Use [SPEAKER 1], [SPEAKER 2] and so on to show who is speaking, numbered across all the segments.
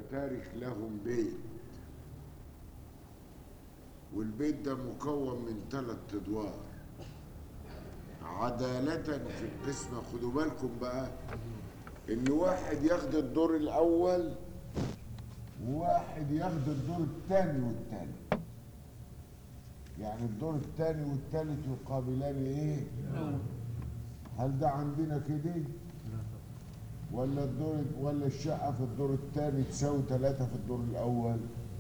[SPEAKER 1] تارك لهم بيت والبيت ده مكون من ثلاث ادوار عدالة في القسمة خدوا بالكم بقى ان واحد ياخد الدور الاول وواحد ياخد الدور الثاني والثالث يعني الدور الثاني والثالث يقابلان ايه هل ده عندنا كده ولا الدور ولا الشقه في الدور الثاني تساوي ثلاثه في الدور الاول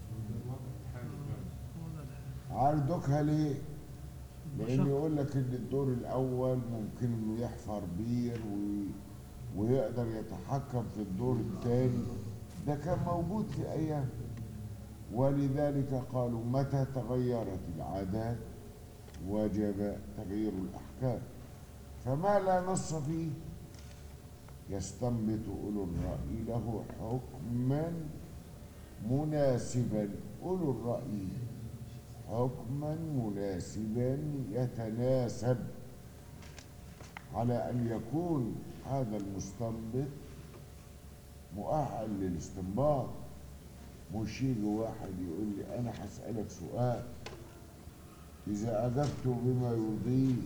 [SPEAKER 1] عارضكها ليه لان يقول لك ان الدور الاول ممكن انه يحفر بير وي ويقدر يتحكم في الدور الثاني ده كان موجود في ايام ولذلك قالوا متى تغيرت العادات وجب تغيير الاحكام فما لا نص فيه يستنبط اولو الراي له حكما مناسبا اولو الراي حكما مناسبا يتناسب على ان يكون هذا المستنبط مؤهل للاستنباط مش يجي واحد يقول لي انا هسالك سؤال اذا اجبت بما يرضيه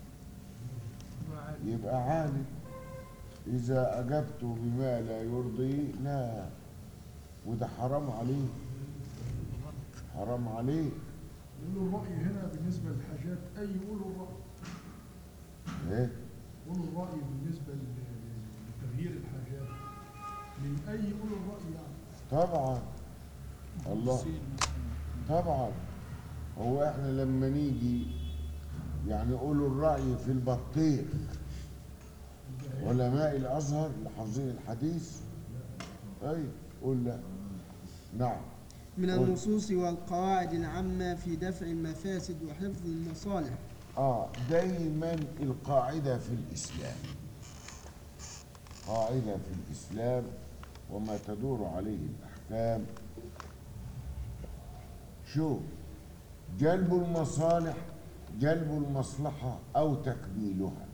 [SPEAKER 1] يبقى عالم اذا اجبت بما لا يرضي لا وده حرام عليه حرام عليه
[SPEAKER 2] يقولوا الرأي هنا بالنسبة للحاجات أي يقولوا الرأي
[SPEAKER 1] ايه
[SPEAKER 2] يقولوا الرأي بالنسبة ل- لتغيير الحاجات من أي يقولوا الرأي يعني
[SPEAKER 1] طبعا الله طبعا هو احنا لما نيجي يعني نقولوا الرأي في البطيخ علماء الازهر اللي حافظين الحديث اي قول لا نعم
[SPEAKER 3] من
[SPEAKER 1] قل.
[SPEAKER 3] النصوص والقواعد العامة في دفع المفاسد وحفظ المصالح
[SPEAKER 1] اه دايما القاعده في الاسلام قاعده في الاسلام وما تدور عليه الاحكام شوف جلب المصالح جلب المصلحه او تكميلها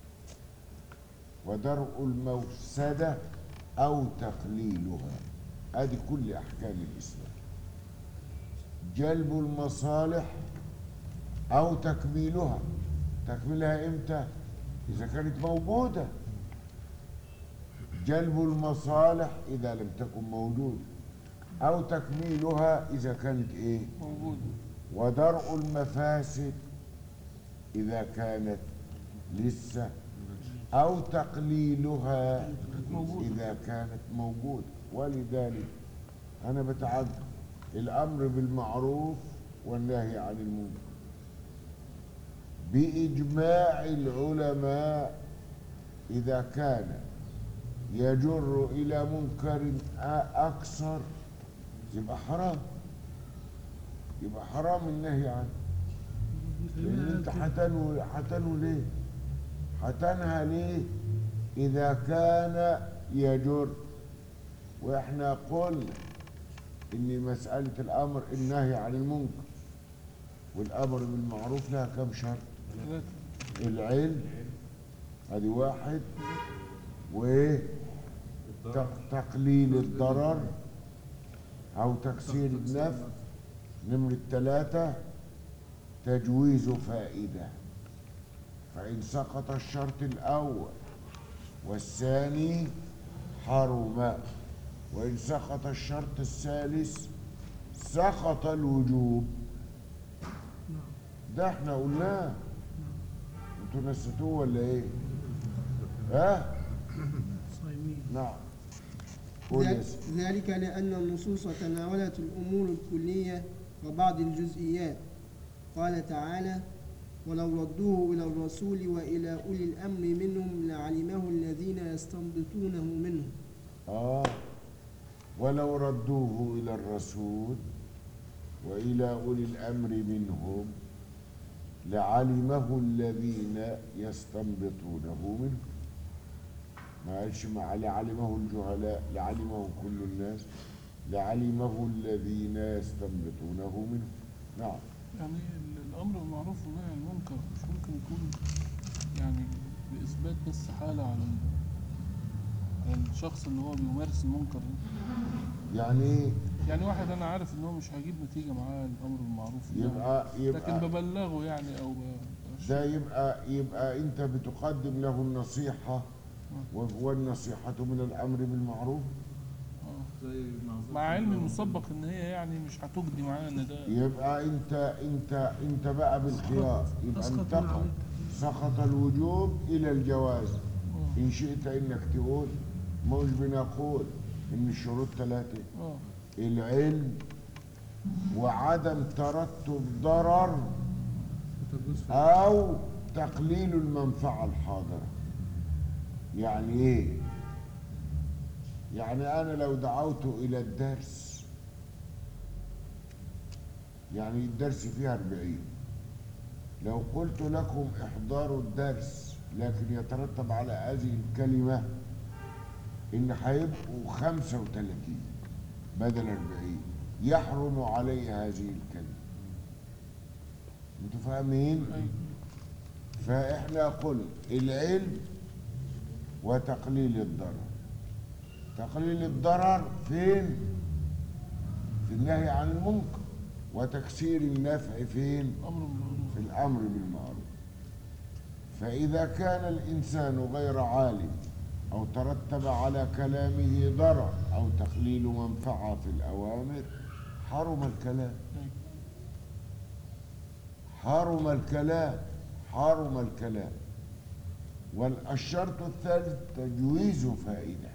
[SPEAKER 1] ودرء المفسده او تقليلها ادي كل احكام الاسلام جلب المصالح او تكميلها تكميلها امتى اذا كانت موجوده جلب المصالح اذا لم تكن موجوده او تكميلها اذا كانت ايه
[SPEAKER 3] موجود
[SPEAKER 1] ودرء المفاسد اذا كانت لسه او تقليلها اذا كانت موجوده ولذلك انا بتعجب الامر بالمعروف والنهي عن المنكر باجماع العلماء اذا كان يجر الى منكر أ- اكثر يبقى حرام يبقى حرام النهي عنه لان انت هتنوي هتنوي ليه هتنهى ليه اذا كان يجر واحنا قلنا ان مساله الامر النهي عن المنكر والامر بالمعروف لها كم شرط العلم ادي واحد وايه تق- تقليل الضرر او تكسير النفع نمرة ثلاثة تجويز فائدة فإن سقط الشرط الأول والثاني حرم وإن سقط الشرط الثالث سقط الوجوب ده احنا قلناه انتوا نسيتوه ولا ايه؟ ها؟
[SPEAKER 3] صايمين
[SPEAKER 1] نعم قول يا
[SPEAKER 3] ذلك-
[SPEAKER 1] سيدي.
[SPEAKER 3] ذلك لأن النصوص تناولت الأمور الكلية وبعض الجزئيات قال تعالى ولو ردوه إلى الرسول وإلى أولي الأمر منهم لعلمه الذين يستنبطونه منهم
[SPEAKER 1] آه ولو ردوه إلى الرسول وإلى أولي الأمر منهم لعلمه الذين يستنبطونه منه ما قالش مع لعلمه الجهلاء لعلمه كل الناس لعلمه الذين يستنبطونه منه نعم
[SPEAKER 4] يعني ال- الأمر بالمعروف والنهي عن المنكر مش ممكن يكون يعني بإثبات بس حالة على ال- على الشخص اللي هو بيمارس المنكر ده
[SPEAKER 1] يعني ايه
[SPEAKER 4] يعني واحد انا عارف ان هو مش هيجيب نتيجه معاه الامر بالمعروف والنهي.
[SPEAKER 1] يبقى
[SPEAKER 4] لكن
[SPEAKER 1] يبقى
[SPEAKER 4] ببلغه يعني او ب-
[SPEAKER 1] ده يبقى يبقى انت بتقدم له النصيحة و- والنصيحة من الامر بالمعروف
[SPEAKER 4] آه.
[SPEAKER 5] زي معذرة
[SPEAKER 4] مع علم المسبق ان هي يعني مش هتجدي معاه ان ده
[SPEAKER 1] يبقى انت انت انت بقى بالخيار يبقى
[SPEAKER 6] تسقط من
[SPEAKER 1] انتقل
[SPEAKER 6] عليك.
[SPEAKER 1] سقط الوجوب الى الجواز
[SPEAKER 4] آه.
[SPEAKER 1] ان شئت انك تقول مش بنقول ان الشروط ثلاثة
[SPEAKER 4] اه
[SPEAKER 1] العلم وعدم ترتب ضرر
[SPEAKER 5] وتجوز في
[SPEAKER 1] او تقليل المنفعة الحاضرة يعني ايه يعني انا لو دعوت الى الدرس يعني الدرس فيه أربعين لو قلت لكم احضروا الدرس لكن يترتب على هذه الكلمة ان هيبقوا خمسة وثلاثين بدل أربعين يحرم علي هذه الكلمة انتوا فاهمين؟
[SPEAKER 4] ايوه
[SPEAKER 1] فاحنا قلنا العلم وتقليل الضرر تقليل الضرر فين في النهي عن المنكر وتكسير النفع فين
[SPEAKER 4] امر بالمعروف
[SPEAKER 1] في الامر بالمعروف فاذا كان الانسان غير عالم او ترتب على كلامه ضرر او تقليل منفعه في الاوامر حرم الكلام
[SPEAKER 4] أيوة.
[SPEAKER 1] حرم الكلام حرم الكلام والشرط الثالث تجويز فائدة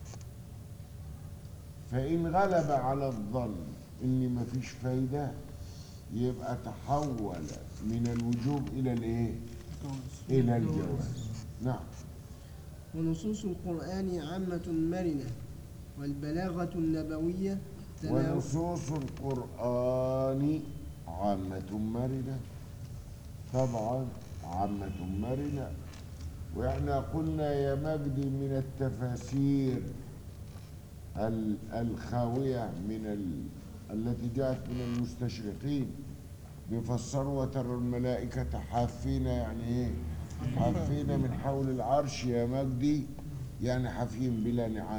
[SPEAKER 1] فإن غلب على الظن إن مفيش فايدة يبقى تحول من الوجوب إلى الإيه؟
[SPEAKER 4] جواز.
[SPEAKER 1] إلى الجواز نعم
[SPEAKER 3] ونصوص القرآن عامة مرنة والبلاغة النبوية تناول
[SPEAKER 1] ونصوص القرآن عامة مرنة طبعا عامة مرنة وإحنا قلنا يا مجدي من التفاسير ال- الخاوية من ال... التي جاءت من المستشرقين بيفسروا وترى الملائكة حافين يعني ايه؟ حافين من حول العرش يا مجدي يعني حافين بلا نعام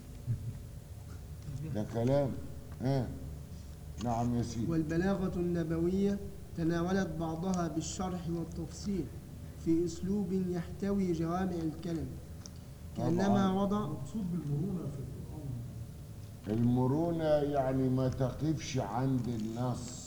[SPEAKER 1] ده كلام ها نعم يا سيدي
[SPEAKER 3] والبلاغة النبوية تناولت بعضها بالشرح والتفصيل في أسلوب يحتوي جوامع الكلم كأنما
[SPEAKER 1] طبعاً.
[SPEAKER 3] وضع
[SPEAKER 2] المقصود بالمرونة في القرآن
[SPEAKER 1] المرونة يعني ما تقفش عند النص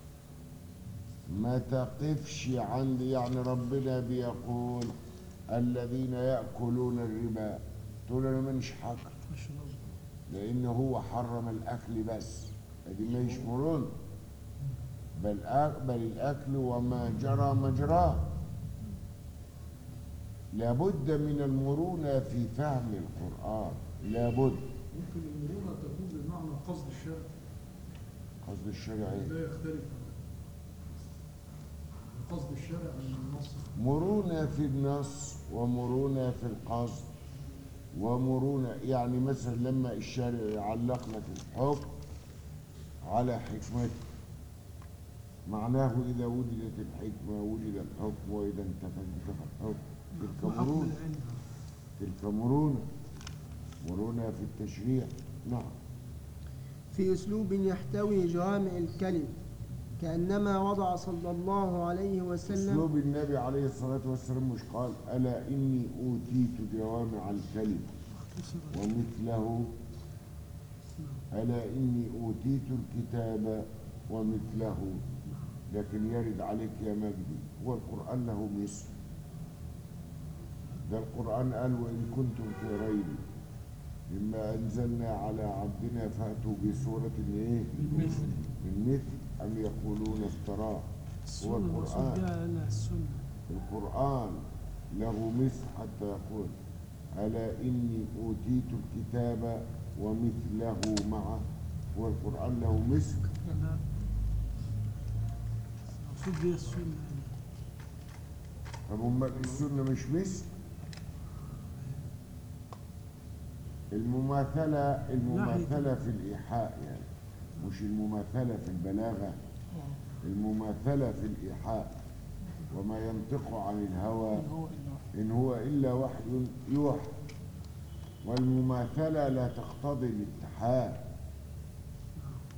[SPEAKER 1] ما تقفش عند يعني ربنا بيقول الذين يأكلون الربا تقول أنا مانيش حاكم
[SPEAKER 6] مش نظر
[SPEAKER 1] لأن هو حرم الأكل بس دي ما مرون بل أ- بل الأكل وما جرى مجراه لابد من المرونة في فهم القرآن لابد
[SPEAKER 2] ممكن المرونة تكون بمعنى قصد الشرع
[SPEAKER 1] قصد الشرع إيه؟
[SPEAKER 2] لا يختلف قصد الشرع عن النص
[SPEAKER 1] مرونة في النص ومرونة في القصد ومرونة يعني مثلا لما الشارع يعلق لك الحكم على حكمته معناه إذا وجدت الحكمة وجد الحكم وإذا انتفى انتفى الحكم تلك
[SPEAKER 6] وحكم
[SPEAKER 1] مرونة
[SPEAKER 6] العلم
[SPEAKER 1] تلك مرونة مرونة في التشريع نعم
[SPEAKER 3] في أسلوب يحتوي جوامع الكلم كأنما وضع صلى الله عليه وسلم
[SPEAKER 1] أسلوب النبي عليه الصلاة والسلام مش قال ألا إني أوتيت جوامع الكلم
[SPEAKER 6] اختصر
[SPEAKER 1] ومثله ألا إني أوتيت الكتاب ومثله لكن يرد عليك يا مجدي هو القرآن له مثل ده القرآن قال وإن كنتم في ريب مما أنزلنا على عبدنا فأتوا بسورة إيه؟
[SPEAKER 4] مثل
[SPEAKER 1] من مثل أم يقولون افتراه هو
[SPEAKER 6] السنة المقصود
[SPEAKER 1] القرآن
[SPEAKER 6] بها أنها السنة
[SPEAKER 1] القرآن له مثل حتى يقول ألا إني أوتيت الكتاب ومثله معه هو القرآن له مثل
[SPEAKER 6] لا المقصود بها السنة يعني.
[SPEAKER 1] طب أمال السنة مش مثل المماثلة المماثلة في الإيحاء يعني مش المماثلة في البلاغة
[SPEAKER 4] آه.
[SPEAKER 1] المماثلة في الإيحاء وما ينطق عن الهوى
[SPEAKER 4] إن هو إلا واحد.
[SPEAKER 1] إن هو إلا وحي يوحى والمماثلة لا تقتضي الاتحاد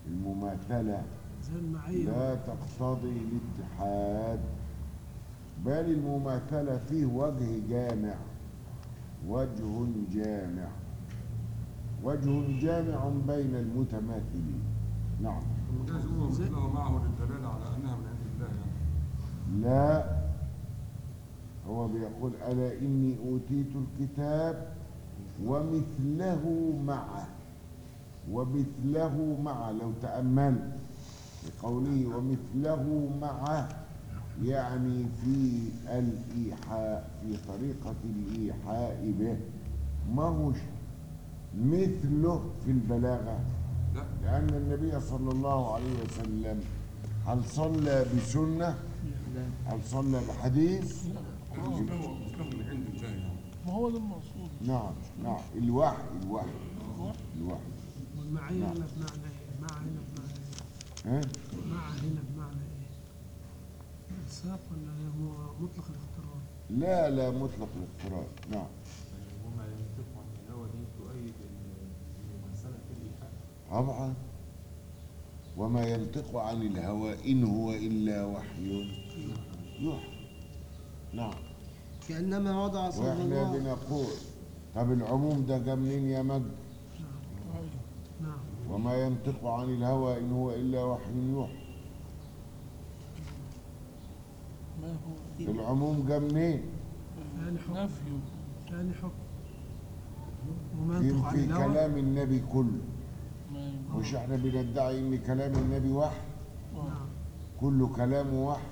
[SPEAKER 1] المماثلة
[SPEAKER 6] زي المعية
[SPEAKER 1] لا تقتضي الاتحاد بل المماثلة فيه وجه جامع وجه جامع وجه جامع بين المتماثلين نعم
[SPEAKER 7] جايز هو مثله معه للدلالة على أنها من عند الله يعني
[SPEAKER 1] لا هو بيقول ألا إني أوتيت الكتاب ومثله معه ومثله معه لو تأملت بقوله ومثله معه يعني في الإيحاء في طريقة الإيحاء به ما هوش مثله في البلاغة
[SPEAKER 7] لا
[SPEAKER 1] لأن النبي صلى الله عليه وسلم هل صلى بسنة هل صلى بحديث
[SPEAKER 7] مثله مثله من عند الله يعني
[SPEAKER 4] ما هو ده المقصود
[SPEAKER 1] نعم نعم الوحي الوحي
[SPEAKER 4] الوحي.
[SPEAKER 1] الوحي
[SPEAKER 6] والمعية
[SPEAKER 1] نعم.
[SPEAKER 6] هنا بمعنى ايه؟ مع هنا بمعنى ايه؟
[SPEAKER 1] ها
[SPEAKER 6] مع هنا بمعنى ايه؟ الساق ولا هو مطلق الاختراع؟
[SPEAKER 1] لا لا مطلق الاضطراب نعم
[SPEAKER 5] وما ينطق عن الهوى دي تؤيد المماثلة في الإيحاء
[SPEAKER 1] طبعا وما ينطق عن الهوى إن هو إلا وحي يوحى نعم
[SPEAKER 3] كأنما وضع صلى
[SPEAKER 1] واحنا
[SPEAKER 3] الله
[SPEAKER 1] بنقول طب العموم ده جه منين يا مجد
[SPEAKER 4] أيوة.
[SPEAKER 6] نعم
[SPEAKER 1] وما ينطق عن الهوى إن هو إلا وحي يوحى
[SPEAKER 4] ما هو
[SPEAKER 1] العموم جه منين
[SPEAKER 6] ثاني حكم
[SPEAKER 4] نفي
[SPEAKER 6] ثاني حكم وما
[SPEAKER 1] في,
[SPEAKER 6] ينطق عن
[SPEAKER 1] في
[SPEAKER 6] الهوى
[SPEAKER 1] كلام النبي كله
[SPEAKER 4] ما ينفع.
[SPEAKER 1] مش احنا بندعي ان كلام النبي وحي
[SPEAKER 6] نعم
[SPEAKER 1] كل كلامه وحي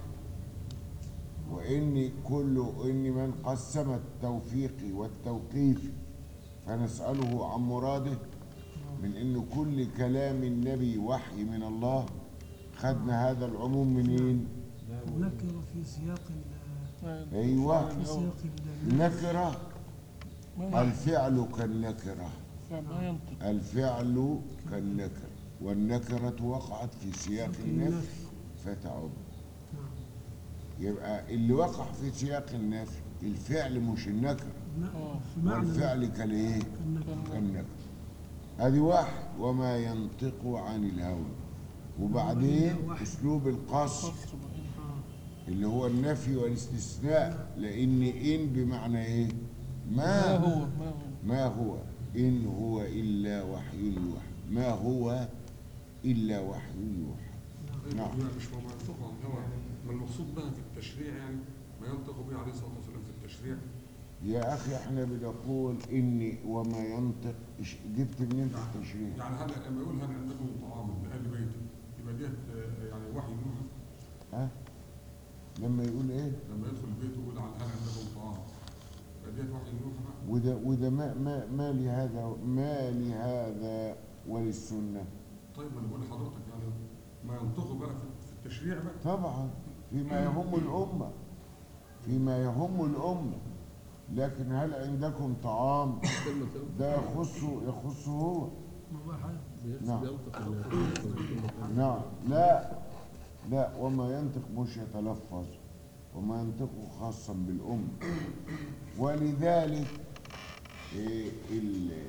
[SPEAKER 1] وان كل ان من قسم التوفيق والتوقيف فنساله عن مراده من ان كل كلام النبي وحي من الله خدنا هذا العموم منين
[SPEAKER 6] نكرة في سياق ال-
[SPEAKER 4] ما ينفع.
[SPEAKER 1] ايوه
[SPEAKER 6] في سياق ال-
[SPEAKER 1] نكره
[SPEAKER 4] ما ينفع.
[SPEAKER 1] الفعل كالنكره
[SPEAKER 4] فما ينطق
[SPEAKER 1] الفعل كالنكره والنكره وقعت في سياق النفي فتعم
[SPEAKER 6] نعم
[SPEAKER 1] يبقى اللي وقع في سياق النفي الفعل مش النكره
[SPEAKER 6] لا،
[SPEAKER 4] آه.
[SPEAKER 6] في معنى
[SPEAKER 1] والفعل كالايه
[SPEAKER 6] النكرة.
[SPEAKER 1] كالنكره ادي واحد وما ينطق عن الهوى وبعدين اسلوب القصر
[SPEAKER 4] قصر بقى.
[SPEAKER 6] آه.
[SPEAKER 1] اللي هو النفي والاستثناء لان ان بمعنى ايه
[SPEAKER 4] ما
[SPEAKER 1] ما
[SPEAKER 4] هو ما هو
[SPEAKER 1] ما هو ان هو الا وحي يوحى ما هو الا وحي يوحى
[SPEAKER 7] طيب
[SPEAKER 1] نعم.
[SPEAKER 7] هو مش ما ينطق عن الهوى ما المقصود بها في التشريع يعني ما ينطق به عليه الصلاة والسلام في التشريع
[SPEAKER 1] يا اخي احنا بنقول اني وما ينطق إيش- جبت منين في التشريع
[SPEAKER 7] يعني هل لما يقول هل عندكم طعام لأهل بيتي يبقى ديت آه، يعني وحي يوحى
[SPEAKER 1] ها لما يقول ايه
[SPEAKER 7] لما يدخل البيت ويقول على هل عندكم طعام يبقى ديت وحي يوحى بقى
[SPEAKER 1] وده وده ما ما ما لهذا ما لهذا وللسنه
[SPEAKER 7] طيب ما انا بقول لحضرتك يعني ما ينطقوا بقى في في التشريع بقى
[SPEAKER 1] طبعا فيما يهم الامه فيما يهم الامه لكن هل عندكم طعام ده يخصه يخصه هو
[SPEAKER 6] مباحات
[SPEAKER 1] نعم نعم لا لا وما ينطق مش يتلفظ وما ينطق خاصا بالأم ولذلك إيه، ال-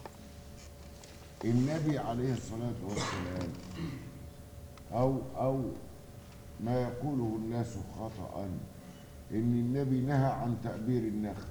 [SPEAKER 1] النبي عليه الصلاة والسلام أو أو ما يقوله الناس خطأ إن النبي نهى عن تأبير النخل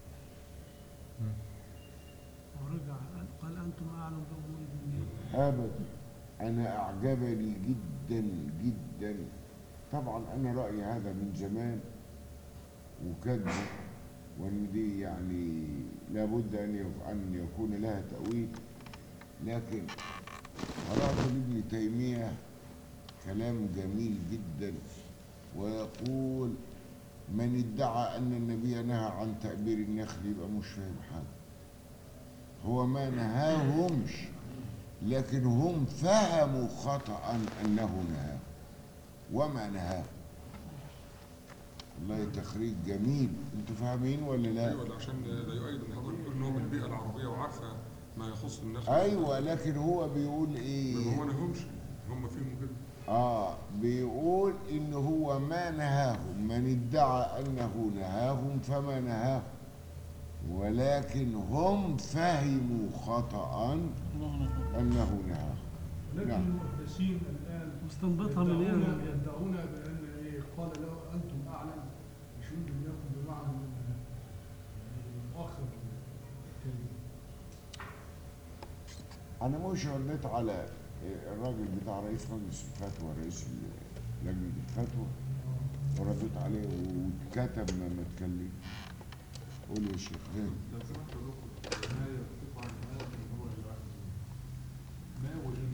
[SPEAKER 6] ورجع قال أنتم أعلم بأمور الدنيا
[SPEAKER 1] أبدا أنا أعجبني جدا جدا طبعا أنا رأيي هذا من زمان وكذب وإن دي يعني لابد أن يك- أن يكون لها تأويل لكن قرأت لابن تيمية كلام جميل جدا ويقول من ادعى أن النبي نهى عن تأبير النخل يبقى مش فاهم حاجة هو ما نهاهمش لكن هم فهموا خطأ أنه نهاه وما نهاه والله تخريج جميل انتوا فاهمين ولا لا
[SPEAKER 7] ايوه ده عشان ده يؤيد ان حضرتك بتقول ان هو من البيئه العربيه وعارفه ما يخص الناس
[SPEAKER 1] ايوه لكن هو بيقول
[SPEAKER 7] ما
[SPEAKER 1] ايه
[SPEAKER 7] هو نهمش هم فيهم كده
[SPEAKER 1] اه بيقول ان هو ما نهاهم من ادعى انه نهاهم فما نهاهم ولكن هم فهموا خطأ
[SPEAKER 4] الله نفع.
[SPEAKER 1] انه نهاهم
[SPEAKER 2] ولكن
[SPEAKER 1] نعم.
[SPEAKER 2] المحدثين الآن
[SPEAKER 6] مستنبطها من ايه؟
[SPEAKER 2] يدعون يدعون بأن إيه قال له أنتم أعلم مش يمكن يكون بمعنى ال- مؤخر الكلمة
[SPEAKER 1] انا مش رديت على الراجل بتاع رئيس مجلس الفتوى رئيس لجنه الفتوى ورديت عليه واتكتب ما ما اتكلم قول يا شيخ إيه؟
[SPEAKER 5] لو سمحت يا دكتور ما يرتفع عن هذا هو الواحد ما وإن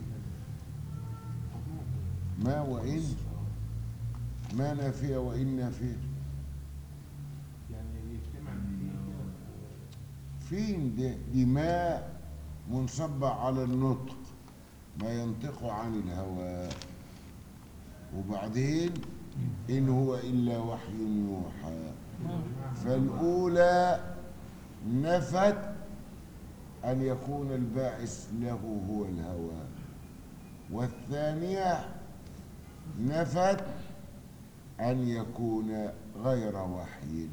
[SPEAKER 5] حكمه
[SPEAKER 1] ما وان ما نافيه وان نافيه
[SPEAKER 5] يعني يجتمع فيه
[SPEAKER 1] فين دي, دي ما منصبة على النطق ما ينطق عن الهوى وبعدين إن هو إلا وحي يوحى فالأولى نفت أن يكون الباعث له هو الهوى والثانية نفت أن يكون غير وحي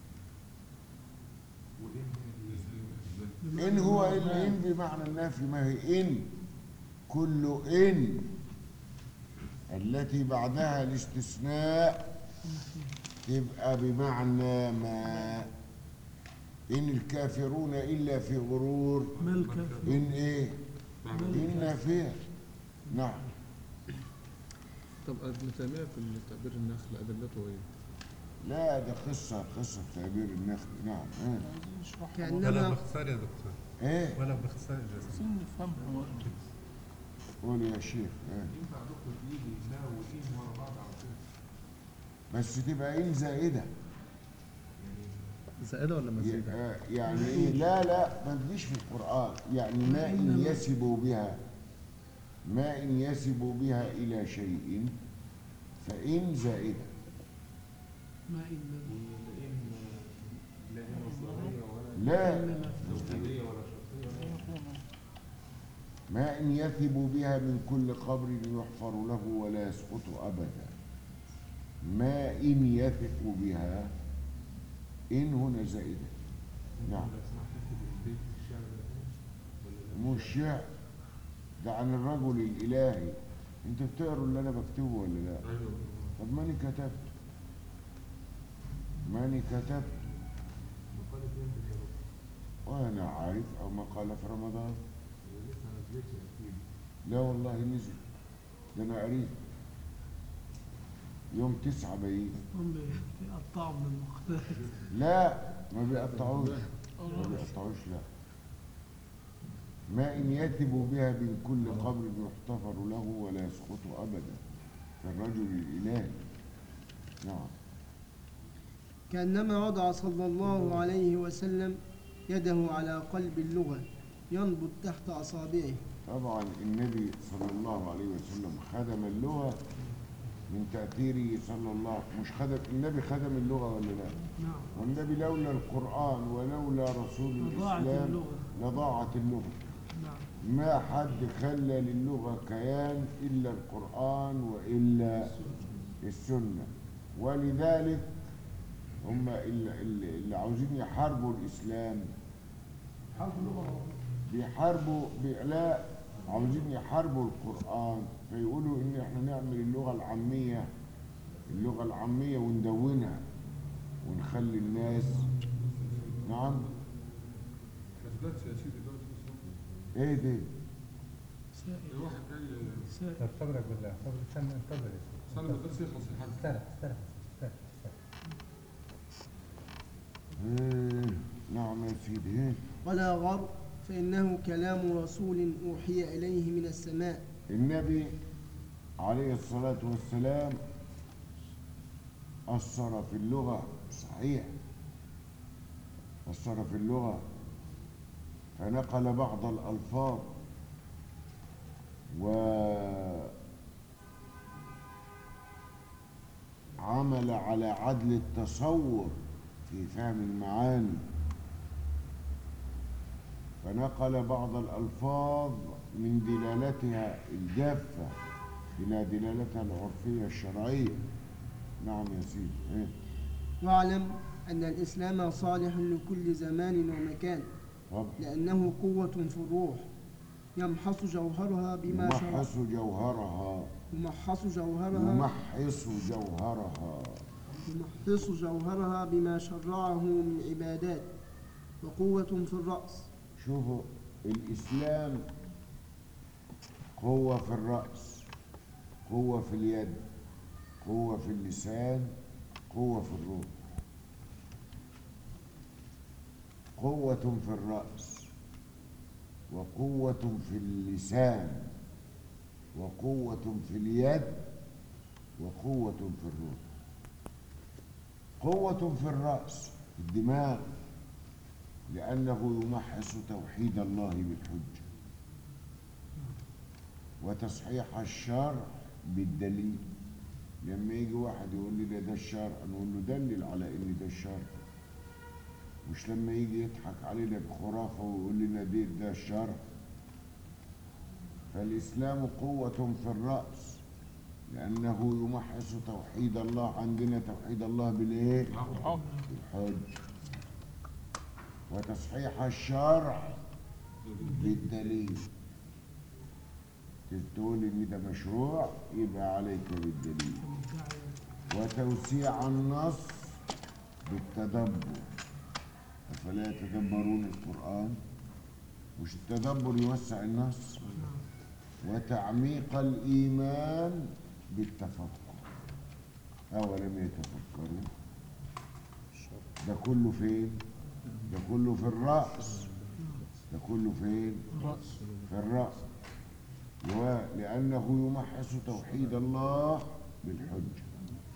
[SPEAKER 1] إن هو إلا إن بمعنى النفي ما هي إن كل إن التي بعدها الاستثناء تبقى بمعنى ما إن الكافرون إلا في غرور
[SPEAKER 6] ملكة
[SPEAKER 1] إن إيه إن نافية نعم
[SPEAKER 4] طب ابن تيمية في تعبير النخل أدلته إيه؟
[SPEAKER 1] لا ده قصة قصة تعبير النخل نعم إيه,
[SPEAKER 4] عايزين نشرحها
[SPEAKER 8] ولا
[SPEAKER 3] كأنما
[SPEAKER 8] باختصار يا دكتور
[SPEAKER 1] إيه؟
[SPEAKER 8] ولا باختصار الجسم
[SPEAKER 4] عايزين نفهمها برضه
[SPEAKER 1] قول يا شيخ إيه؟
[SPEAKER 5] ينفع دكتور تيجي لا وإن ورا بعض على طول
[SPEAKER 1] بس تبقى إن زائدة
[SPEAKER 4] زائدة ولا
[SPEAKER 1] آه، يعني ايه لا لا ما تجيش في القرآن يعني ما إن يسب بها ما إن يسب بها إلى شيء فإن زائدة
[SPEAKER 6] ما إلا
[SPEAKER 5] ولئن لا هي مصدرية ولا
[SPEAKER 1] لا
[SPEAKER 5] توكيدية ولا شرطية ولا
[SPEAKER 1] ما إن يثب بها من كل قبر يحفر له ولا يسقط أبدا ما إن يثق بها إن هنا زائدة نعم
[SPEAKER 5] لو سمحت تكتب البيت الشعر ده تاني؟ ولا لا؟
[SPEAKER 1] مش شعر ده عن الرجل الإلهي انت بتقروا اللي انا بكتبه ولا لا
[SPEAKER 7] ايوه
[SPEAKER 1] طب ماني كتبت ماني كتبت
[SPEAKER 5] مقالة يمكن يا دكتور
[SPEAKER 1] وانا عارف او مقالة في رمضان
[SPEAKER 5] هي لسه ما نزلتش أكيد
[SPEAKER 1] لا والله نزل ده انا قريت يوم تسعة باين
[SPEAKER 6] هم بيقطعوا من المختلف
[SPEAKER 1] لا ما بيقطعوش ما بيقطعوش لا ما إن يثب بها من كل قبر يحتفر له ولا يسقط أبدا كالرجل الإلهي نعم
[SPEAKER 3] كأنما وضع صلى الله عليه وسلم يده على قلب اللغة ينبض تحت أصابعه
[SPEAKER 1] طبعا النبي صلى الله عليه وسلم خدم اللغة من تأثيره صلى الله مش خدم النبي خدم اللغة ولا لا
[SPEAKER 6] نعم
[SPEAKER 1] والنبي لولا القرآن ولولا رسول
[SPEAKER 6] لضاعت
[SPEAKER 1] الإسلام
[SPEAKER 6] اللغة.
[SPEAKER 1] لضاعت اللغة
[SPEAKER 6] نعم
[SPEAKER 1] ما حد خلى للغة كيان إلا القرآن وإلا السنة ولذلك هم اللي, اللي اللي عاوزين يحاربوا الإسلام
[SPEAKER 2] حرف اللغة
[SPEAKER 1] بيحاربوا بي- لا عاوزين يحاربوا القرآن فيقولوا إن إحنا نعمل اللغة العامية اللغة العامية وندونها ونخلي الناس نعم
[SPEAKER 7] اثبات يا سيدي دلوقتي بس
[SPEAKER 1] إيه ده
[SPEAKER 6] سائل
[SPEAKER 7] الواحد جاي
[SPEAKER 6] سائل
[SPEAKER 8] طب صبرك بالله صبر استنى انتظر يا سيدي
[SPEAKER 7] استنى ما الدرس يخلص يا حاج
[SPEAKER 8] استنى استنى استنى استنى
[SPEAKER 1] إيه نعم يا سيدي إيه
[SPEAKER 3] ولا غر فإنه كلام رسول أوحي إليه من السماء
[SPEAKER 1] النبي عليه الصلاة والسلام أثر في اللغة صحيح أثر في اللغة فنقل بعض الألفاظ وعمل على عدل التصور في فهم المعاني فنقل بعض الألفاظ من دلالتها الجافة إلى دلالتها العرفية الشرعية نعم يا سيدي إيه؟
[SPEAKER 3] واعلم أن الإسلام صالح لكل زمان ومكان
[SPEAKER 1] طب
[SPEAKER 3] لأنه قوة في الروح يمحص جوهرها بما شرع
[SPEAKER 1] يمحص جوهرها
[SPEAKER 3] يمحص جوهرها
[SPEAKER 1] يمحص جوهرها
[SPEAKER 3] يمحص جوهرها بما شرعه من عبادات وقوة في الرأس
[SPEAKER 1] شوفوا الإسلام قوة في الرأس قوة في اليد قوة في اللسان قوة في الروح قوة في الرأس وقوة في اللسان وقوة في اليد وقوة في الروح قوة في الرأس في الدماغ لأنه يمحص توحيد الله بالحجة وتصحيح الشرع بالدليل لما يجي واحد يقول لي ده ده الشرع نقول له دلل على ان ده الشرع مش لما يجي يضحك علينا بخرافة ويقول لنا دي ده الشرع فالإسلام قوة في الرأس لأنه يمحص توحيد الله عندنا توحيد الله بالإيه؟ بالحج وتصحيح الشرع بالدليل تقول ان ده مشروع يبقى عليك بالدليل وتوسيع النص بالتدبر افلا يتدبرون القران مش التدبر يوسع النص وتعميق الايمان بالتفكر اولم يتفكروا ده كله فين ده كله في الراس ده كله فين
[SPEAKER 4] رأس
[SPEAKER 1] في الرأس ولأنه يمحص توحيد الله بالحجة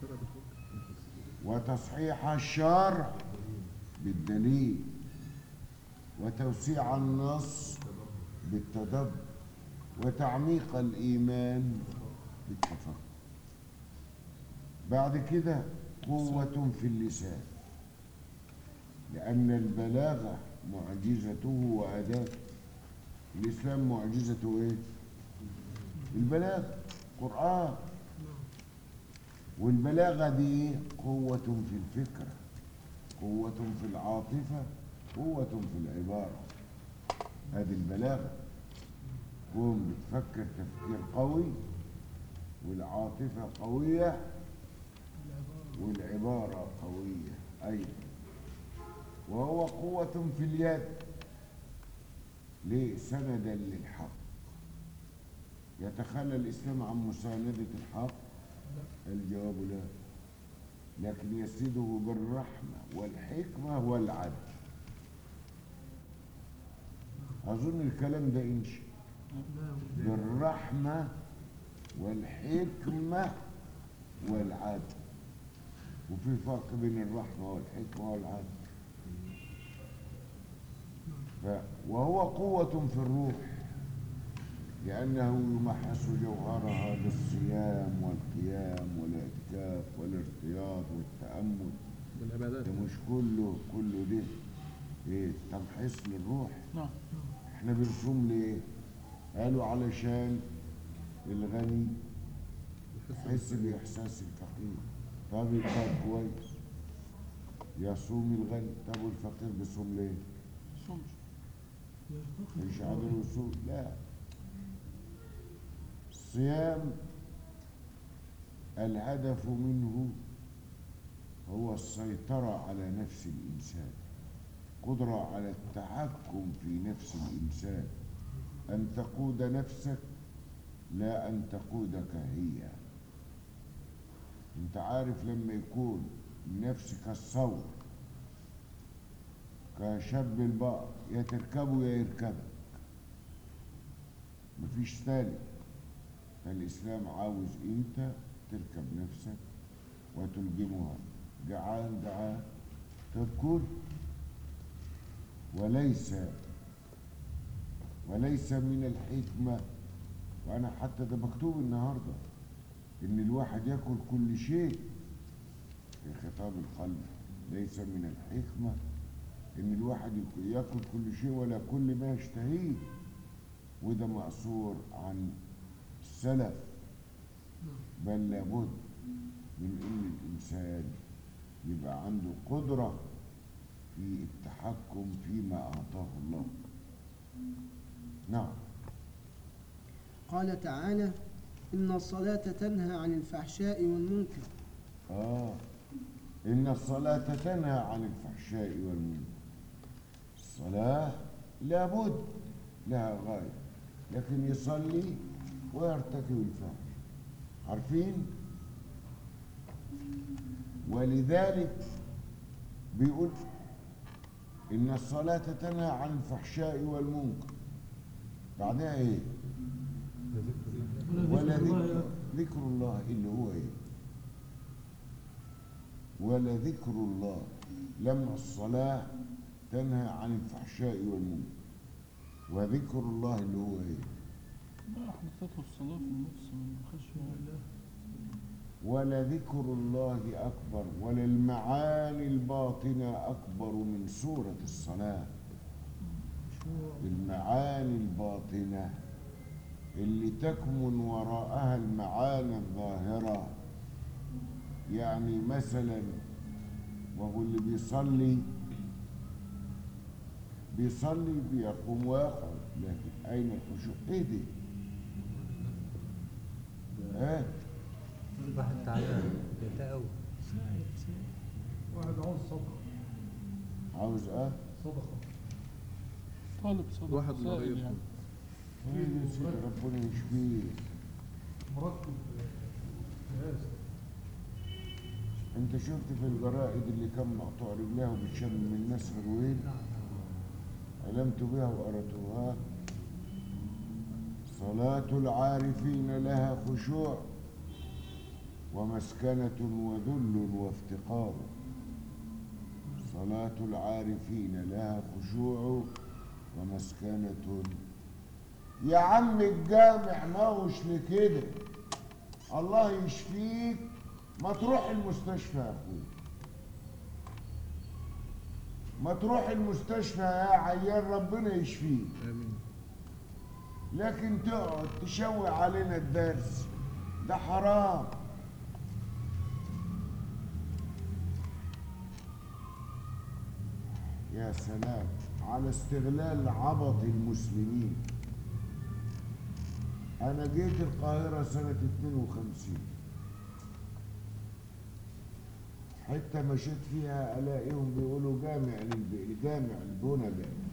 [SPEAKER 1] وتصحيح الشرع بالدليل وتوسيع النص بالتدبر وتعميق الإيمان بالتفكر بعد كده قوة في اللسان لأن البلاغة معجزته وأداته الإسلام معجزته إيه؟ البلاغة قرآن والبلاغة دي قوة في الفكرة قوة في العاطفة قوة في العبارة هذه البلاغة قوم بتفكر تفكير قوي والعاطفة قوية والعبارة قوية أيضا وهو قوة في اليد ليه سندا للحق يتخلى الإسلام عن مساندة الحق الجواب لا لكن يسيده بالرحمة والحكمة والعدل أظن الكلام ده إنشي بالرحمة والحكمة والعدل وفي فرق بين الرحمة والحكمة والعدل ف وهو قوة في الروح لأنه يمحص جوهرها بالصيام والقيام والاعتكاف والارتياض والتأمل
[SPEAKER 5] بالعبادات
[SPEAKER 1] ده مش كله كله ده ايه تمحيص للروح
[SPEAKER 4] نعم
[SPEAKER 1] احنا بنصوم ليه قالوا علشان الغني يحس بإحساس الفقير طب يبقى كويس يصوم الغني طب والفقير بيصوم ليه
[SPEAKER 4] صمت
[SPEAKER 1] مش قادر يصوم لا الصيام الهدف منه هو السيطرة على نفس الإنسان قدرة على التحكم في نفس الإنسان أن تقود نفسك لا أن تقودك هي أنت عارف لما يكون نفسك الصور كشاب البقر يا تركبه يا يركبك مفيش ثالث فالإسلام عاوز أنت تركب نفسك وتلجمها جعان جعان تذكر وليس وليس من الحكمة وأنا حتى ده مكتوب النهاردة إن الواحد يأكل كل شيء في خطاب القلب ليس من الحكمة إن الواحد يك- يأكل كل شيء ولا كل ما يشتهيه وده مأثور عن السلف بل لابد من إن الإنسان يبقى عنده قدرة في التحكم فيما أعطاه الله نعم
[SPEAKER 3] قال تعالى إن الصلاة تنهى عن الفحشاء والمنكر
[SPEAKER 1] آه إن الصلاة تنهى عن الفحشاء والمنكر الصلاة لابد لها غاية لكن يصلي ويرتكب الفحش عارفين ولذلك بيقول إن الصلاة تنهى عن الفحشاء والمنكر بعدها إيه؟ ولا ذكر ذكر الله اللي هو ايه ولا ذكر الله لما الصلاة تنهى عن الفحشاء والمنكر وذكر الله اللي هو ايه
[SPEAKER 4] لا أحدثته الصلاة في النص من خشية الله
[SPEAKER 1] ولا ذكر الله أكبر ولا المعاني الباطنة أكبر من سورة الصلاة المعاني الباطنة اللي تكمن وراءها المعاني الظاهرة يعني مثلا وهو اللي بيصلي بيصلي بيقوم ويقعد لكن أين الخشوع؟ إيه دي؟ إيه؟
[SPEAKER 8] واحد تعبان ده قوي
[SPEAKER 2] واحد عاوز صدقة
[SPEAKER 1] عاوز إيه؟
[SPEAKER 2] صدقة
[SPEAKER 4] طالب صدق
[SPEAKER 5] واحد
[SPEAKER 4] سائل
[SPEAKER 5] مريض.
[SPEAKER 4] يعني
[SPEAKER 1] إيه يا سيدي ربنا يشفيه
[SPEAKER 2] مركب جهاز
[SPEAKER 1] انت شفت في الجرائد اللي كان مقطوع رجلها وبتشم من الناس هروين علمت بها وقرأتها صلاة العارفين لها خشوع ومسكنة وذل وافتقار صلاة العارفين لها خشوع ومسكنة يا عم الجامع ما هوش لكده الله يشفيك ما تروح المستشفى يا اخويا ما تروح المستشفى يا عيال ربنا يشفيك
[SPEAKER 5] امين
[SPEAKER 1] لكن تقعد تشوي علينا الدرس ده حرام يا سلام على استغلال عبط المسلمين انا جيت القاهرة سنة 52 حتة مشيت فيها الاقيهم بيقولوا جامع للب- جامع البنا جامع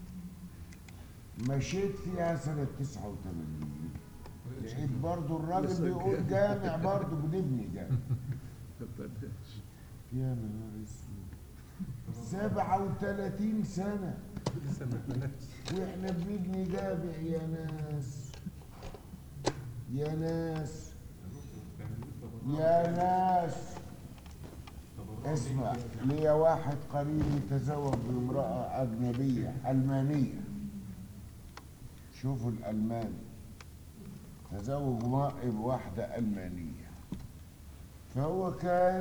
[SPEAKER 1] مشيت فيها سنة 89 لقيت برضو الراجل بيقول جامع برضو بنبني جامع يا نهار اسود 37 سنة
[SPEAKER 8] لسه ما اتبناش
[SPEAKER 1] واحنا بنبني جامع يا ناس يا ناس يا ناس اسمع ليا واحد قريبي تزوج بامرأة أجنبية ألمانية شوفوا الألمان تزوج مائي بواحدة ألمانية فهو كان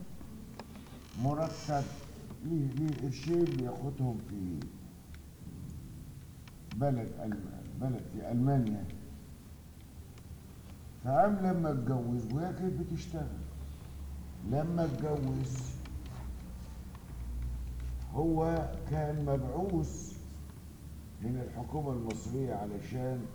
[SPEAKER 1] مرتب ليه ليه قرشين بياخدهم في بلد ألمان بلد في ألمانيا فقام لما اتجوز وهي كانت بتشتغل لما اتجوز هو كان مبعوث من الحكومة المصرية علشان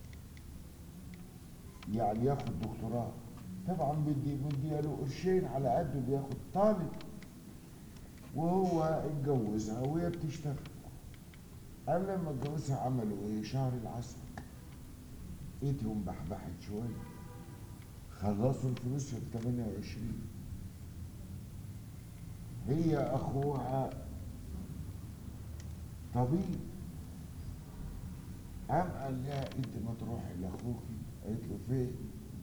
[SPEAKER 1] يعني ياخد دكتوراه طبعا بدي بدي له قرشين على قده بياخد طالب وهو اتجوزها وهي بتشتغل قال لما اتجوزها عملوا ايه شهر العسل ايدهم بحبحت شويه خلصوا الفلوس في 28 هي اخوها طبيب قام قال لها انت ما تروحي لاخوكي قالت له فين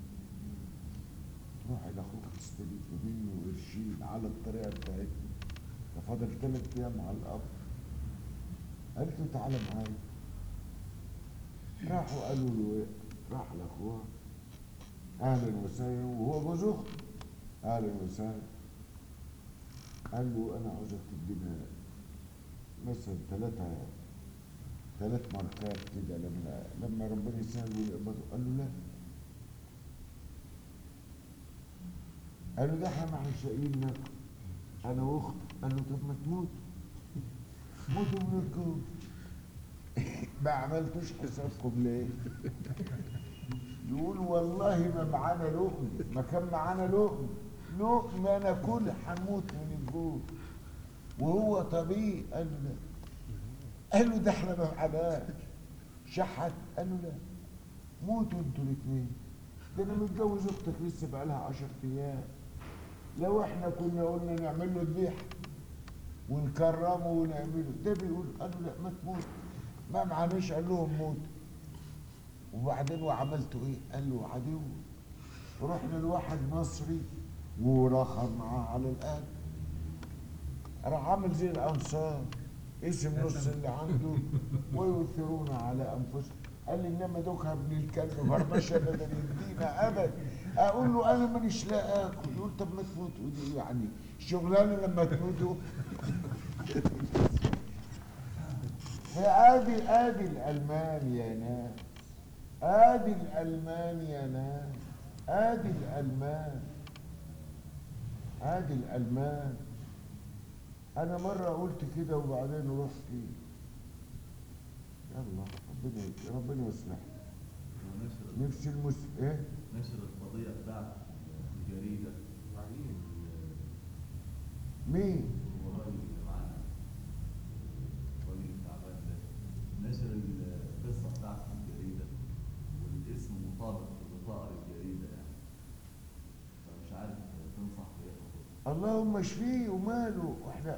[SPEAKER 1] تروحي لاخوك تستلفي منه قرشين على الطريقه بتاعتنا ده فاضل ثلاث ايام على القبر قالت له تعالى معايا راحوا قالوا له ايه راح لاخوها اهلا وسهلا وهو جوز اخته اهلا وسهلا قال له انا عاوزك تدينا مثلا ثلاثة ثلاث ماركات كده لما لما ربنا يسهل ويقبضوا قال له لا قال له ده احنا ما احنا شايلين ناكل انا واختي قال له طب ما تموت موتوا من الجوع ما عملتوش حسابكم ليه؟ يقول والله ما معانا لقم ما كان معانا لقم لقم انا كل حنموت من الجوع وهو طبيعي قال له لا قال له ده احنا ما معناش شحت قال له لا موتوا انتوا الاثنين ده انا متجوز اختك لسه بقالها عشر ايام لو احنا كنا قلنا نعمل له ذبيحه ونكرمه ونعمله ده بيقول قال له لا ما تموت ما معناش قال لهم موت وبعدين وعملتوا ايه؟ قال له عدو رحنا لواحد مصري ورخر معاه على الآن راح عامل زي الأنصار اسم نص اللي عنده ويؤثرون على أنفسهم قال لي إنما دوكها ابن الكلب مرمشة بدل يدينا أبد أقول له أنا مانيش لا آكل يقول طب ما تموتوا دي يعني شغلانة لما تموتوا فادي ادي الالمان يا ناس ادي الالمان يا ناس ادي الالمان ادي الالمان انا مره قلت كده وبعدين رحت يلا ربنا ربنا يصلح
[SPEAKER 9] ونشر
[SPEAKER 1] نفس المس ايه
[SPEAKER 9] نشر القضية بتاعت الجريدة
[SPEAKER 1] مين
[SPEAKER 9] هو الراجل اللي معانا الراجل التعبان ده نشر القصة بتاعت الجريدة والاسم مطابق بطائر الجريدة يعني فمش عارف تنصح بإيه حضرتك
[SPEAKER 1] اللهم اشفيه وماله احنا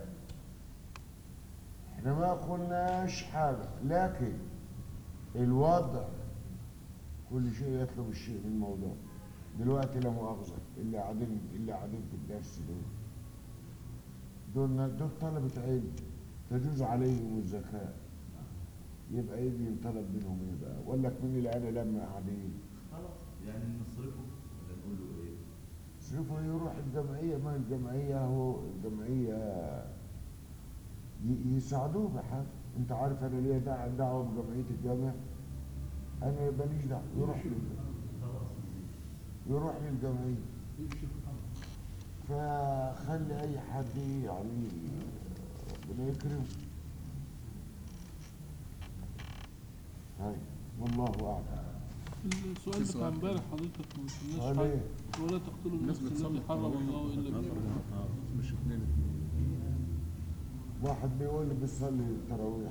[SPEAKER 1] احنا ما قلناش حاجة لكن الوضع كل شيء يطلب الشيء من الموضوع دلوقتي لا مؤاخذة اللي قاعدين اللي قاعدين في الدرس دول دول دول طلبة علم تجوز عليهم الزكاة يبقى يجي يطلب منهم ايه بقى ولا من العيال لما قاعدين
[SPEAKER 9] خلاص يعني نصرفه ولا نقول له إيه؟
[SPEAKER 1] شوفوا يروح الجمعية ما الجمعية هو الجمعية ي- يساعدوه بحاجة انت عارف انا ليا دع- دعوة بجمعية الجامع انا ماليش دعوة يروح لل-
[SPEAKER 9] خلاص
[SPEAKER 1] يروح للجمعية فخلي اي حد يعني ربنا يكرمه هاي والله اعلم
[SPEAKER 4] السؤال بتاع امبارح حضرتك ما وصلناش
[SPEAKER 1] قال
[SPEAKER 4] حاجة
[SPEAKER 1] ايه
[SPEAKER 4] ولا تقتلوا
[SPEAKER 7] الناس
[SPEAKER 4] النفس
[SPEAKER 7] بتصلي
[SPEAKER 4] التي حرم الله الا بالحق
[SPEAKER 7] مش اتنين
[SPEAKER 1] واحد بيقول لي بيصلي التراويح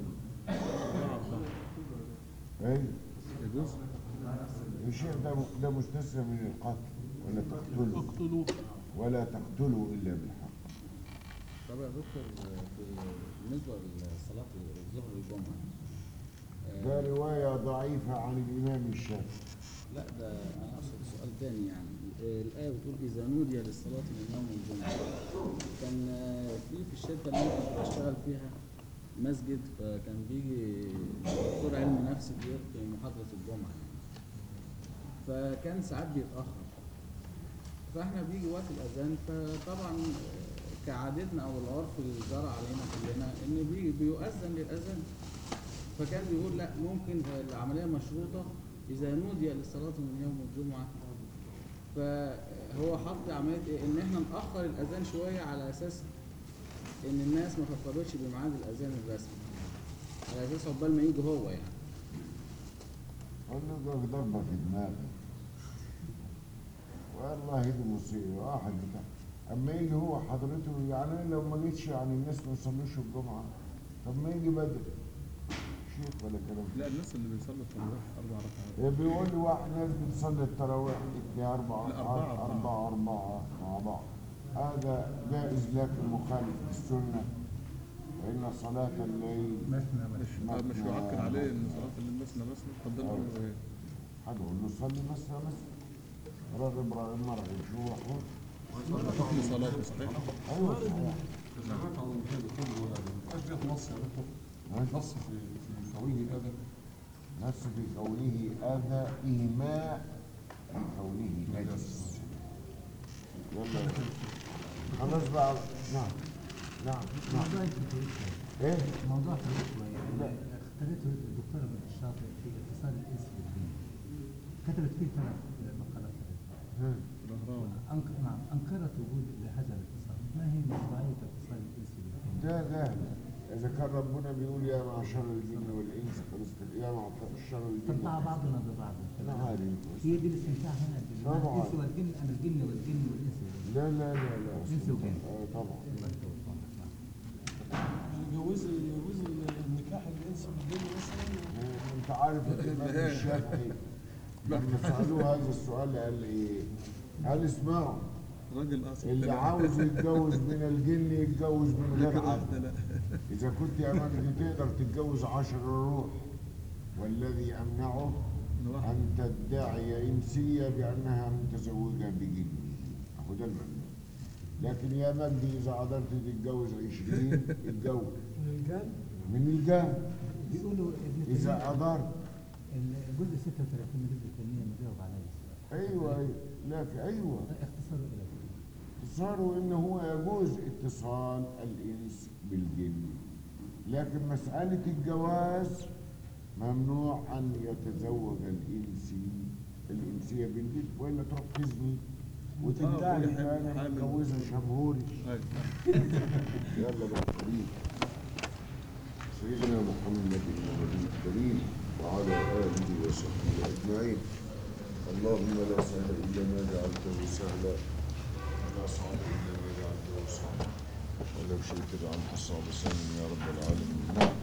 [SPEAKER 1] ايوه
[SPEAKER 7] يجوز
[SPEAKER 1] يا شيخ ده ده مستثنى من القتل ولا تقتلوا
[SPEAKER 4] اقتلوه
[SPEAKER 1] ولا تقتلوا الا بالحق
[SPEAKER 10] طب يا دكتور في- بالنسبة لصلاة الظهر والجمعة
[SPEAKER 1] ده
[SPEAKER 10] آه،
[SPEAKER 1] روايه ضعيفه عن الامام الشافعي
[SPEAKER 10] لا ده أنا أقصد سؤال تاني يعني آه، الآية بتقول إذا نودي للصلاة من يوم الجمعة كان آه، في في الشركة اللي أنا كنت بشتغل فيها مسجد فكان بيجي دكتور علم نفس بيلقي محاضرة الجمعة يعني. فكان ساعات بيتأخر فاحنا بيجي وقت الأذان فطبعا آه، كعادتنا أو العرف اللي جرى علينا كلنا إن بي- بيؤذن للأذان فكان بيقول لا ممكن العملية مشروطة إذا نودي للصلاة من يوم الجمعة فهو حط عملية إيه؟ إن إحنا نأخر الأذان شوية على أساس إن الناس ما ترتبطش بميعاد الأذان الرسمي على أساس عقبال ما يجي هو يعني
[SPEAKER 1] قال له ده ضربه في دماغي والله دي مصيبه واحد بتاع اما يجي هو حضرته يعني أنا لو ما جيتش يعني الناس ما يصلوش الجمعه طب ما يجي بدري شيخ ولا كلام
[SPEAKER 7] لا الناس اللي بيصلوا التراويح اربع ركعات
[SPEAKER 1] بيقول لي واحد ناس بتصلي التراويح اثنين أربعة
[SPEAKER 7] لا، أربعة،
[SPEAKER 1] أربعة
[SPEAKER 7] أربعة.
[SPEAKER 1] أربعة مع بعض هذا جائز لكن مخالف للسنة فإن صلاة الليل
[SPEAKER 8] مثنى
[SPEAKER 7] مش
[SPEAKER 8] مثنى
[SPEAKER 7] طب مش يعكر عليه ان صلاه الليل مثنى مثنى طب ده نقول له ايه؟
[SPEAKER 1] هنقول له صلي مثلا مثلا راغب راغب مرغب شو هو
[SPEAKER 7] حكم صلاته صحيح؟
[SPEAKER 1] أيوة صحيح
[SPEAKER 7] سمعت عن المشاهد كله ولا مش جت نص يا دكتور
[SPEAKER 1] ماشي.
[SPEAKER 7] نص في في كونه ادب
[SPEAKER 1] نفس في كونه أذى إيماء في كونه نجس يلا خلاص بقى نعم نعم نعم
[SPEAKER 8] موضوع الفتوى
[SPEAKER 1] ايه
[SPEAKER 8] موضوع الفتوى يعني اختارته الدكتورة الشاطئ في اتصال الاسم بالدين كتبت فيه ثلاث مقالات
[SPEAKER 1] ها.
[SPEAKER 7] الاهرام
[SPEAKER 8] أنك- نعم أنكرت وجود هذا الاتصال ما هي مشروعية اتصال الاسم بالدين؟
[SPEAKER 1] ده ده إذا كان ربنا بيقول يا معشر الجن والإنس فلست يا معشر الجن
[SPEAKER 8] تنفع بعضنا ببعض
[SPEAKER 1] أنا عارف
[SPEAKER 8] هي دي الاستمتاع هنا
[SPEAKER 1] طبعاً.
[SPEAKER 8] بالانس والجن ام الجن والجن والانس والجن
[SPEAKER 1] لا لا لا لا
[SPEAKER 8] إنس وجن.
[SPEAKER 1] آه طبعا
[SPEAKER 4] يجوز يجوز النكاح الانس بالجن مثلا
[SPEAKER 1] انت عارف الامام الشافعي لما سالوه هذا السؤال قال ايه؟ قال اسمعوا
[SPEAKER 10] راجل اصلا
[SPEAKER 1] اللي عاوز يتجوز من الجن يتجوز من غير عبد
[SPEAKER 10] لا
[SPEAKER 1] اذا كنت يا مجدي تقدر تتجوز عشر روح والذي امنعه ان تدعي انسيه بانها متزوجه بجنه اهو ده الممنوع لكن يا مجدي اذا قدرت تتجوز عشرين اتجوز
[SPEAKER 6] من الجان
[SPEAKER 1] من الجهل
[SPEAKER 8] بيقولوا ابن
[SPEAKER 1] اذا
[SPEAKER 8] تيمية
[SPEAKER 1] قدرت
[SPEAKER 8] الجزء 36 من ابن تيميه مجاوب عليه السؤال
[SPEAKER 1] ايوه ايوه لكن ايوه
[SPEAKER 8] اختصاره الى كده
[SPEAKER 1] صاروا ان هو يجوز اتصال الانس بالجن لكن مساله الجواز ممنوع ان يتزوج الانسي الانسيه بالجن والا تروح تزني وتدعي
[SPEAKER 10] كل حاجة
[SPEAKER 1] انا
[SPEAKER 10] حامل.
[SPEAKER 1] متجوزها شمهوري يلا بقى كريم سيدنا محمد النبي الكريم وعلى اله وصحبه اجمعين اللهم لا سهل الا ما جعلته سهلا ولا صعب الا ما جعلته صعبا ولو شئت جعلت الصعب سهلا يا رب العالمين نعم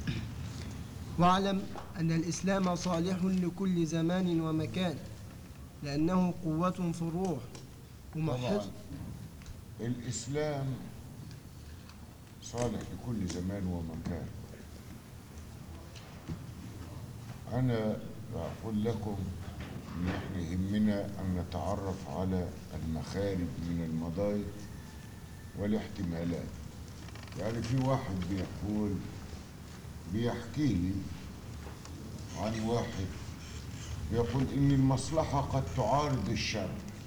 [SPEAKER 3] واعلم أن الإسلام صالح لكل زمان ومكان لأنه قوة في الروح
[SPEAKER 1] طبعا
[SPEAKER 3] ومحص
[SPEAKER 1] الإسلام صالح لكل زمان ومكان أنا أقول لكم إن إحنا يهمنا أن نتعرف على المخارج من المضايق والاحتمالات يعني في واحد بيقول بيحكي لي عن واحد يقول إن المصلحة قد تعارض الشر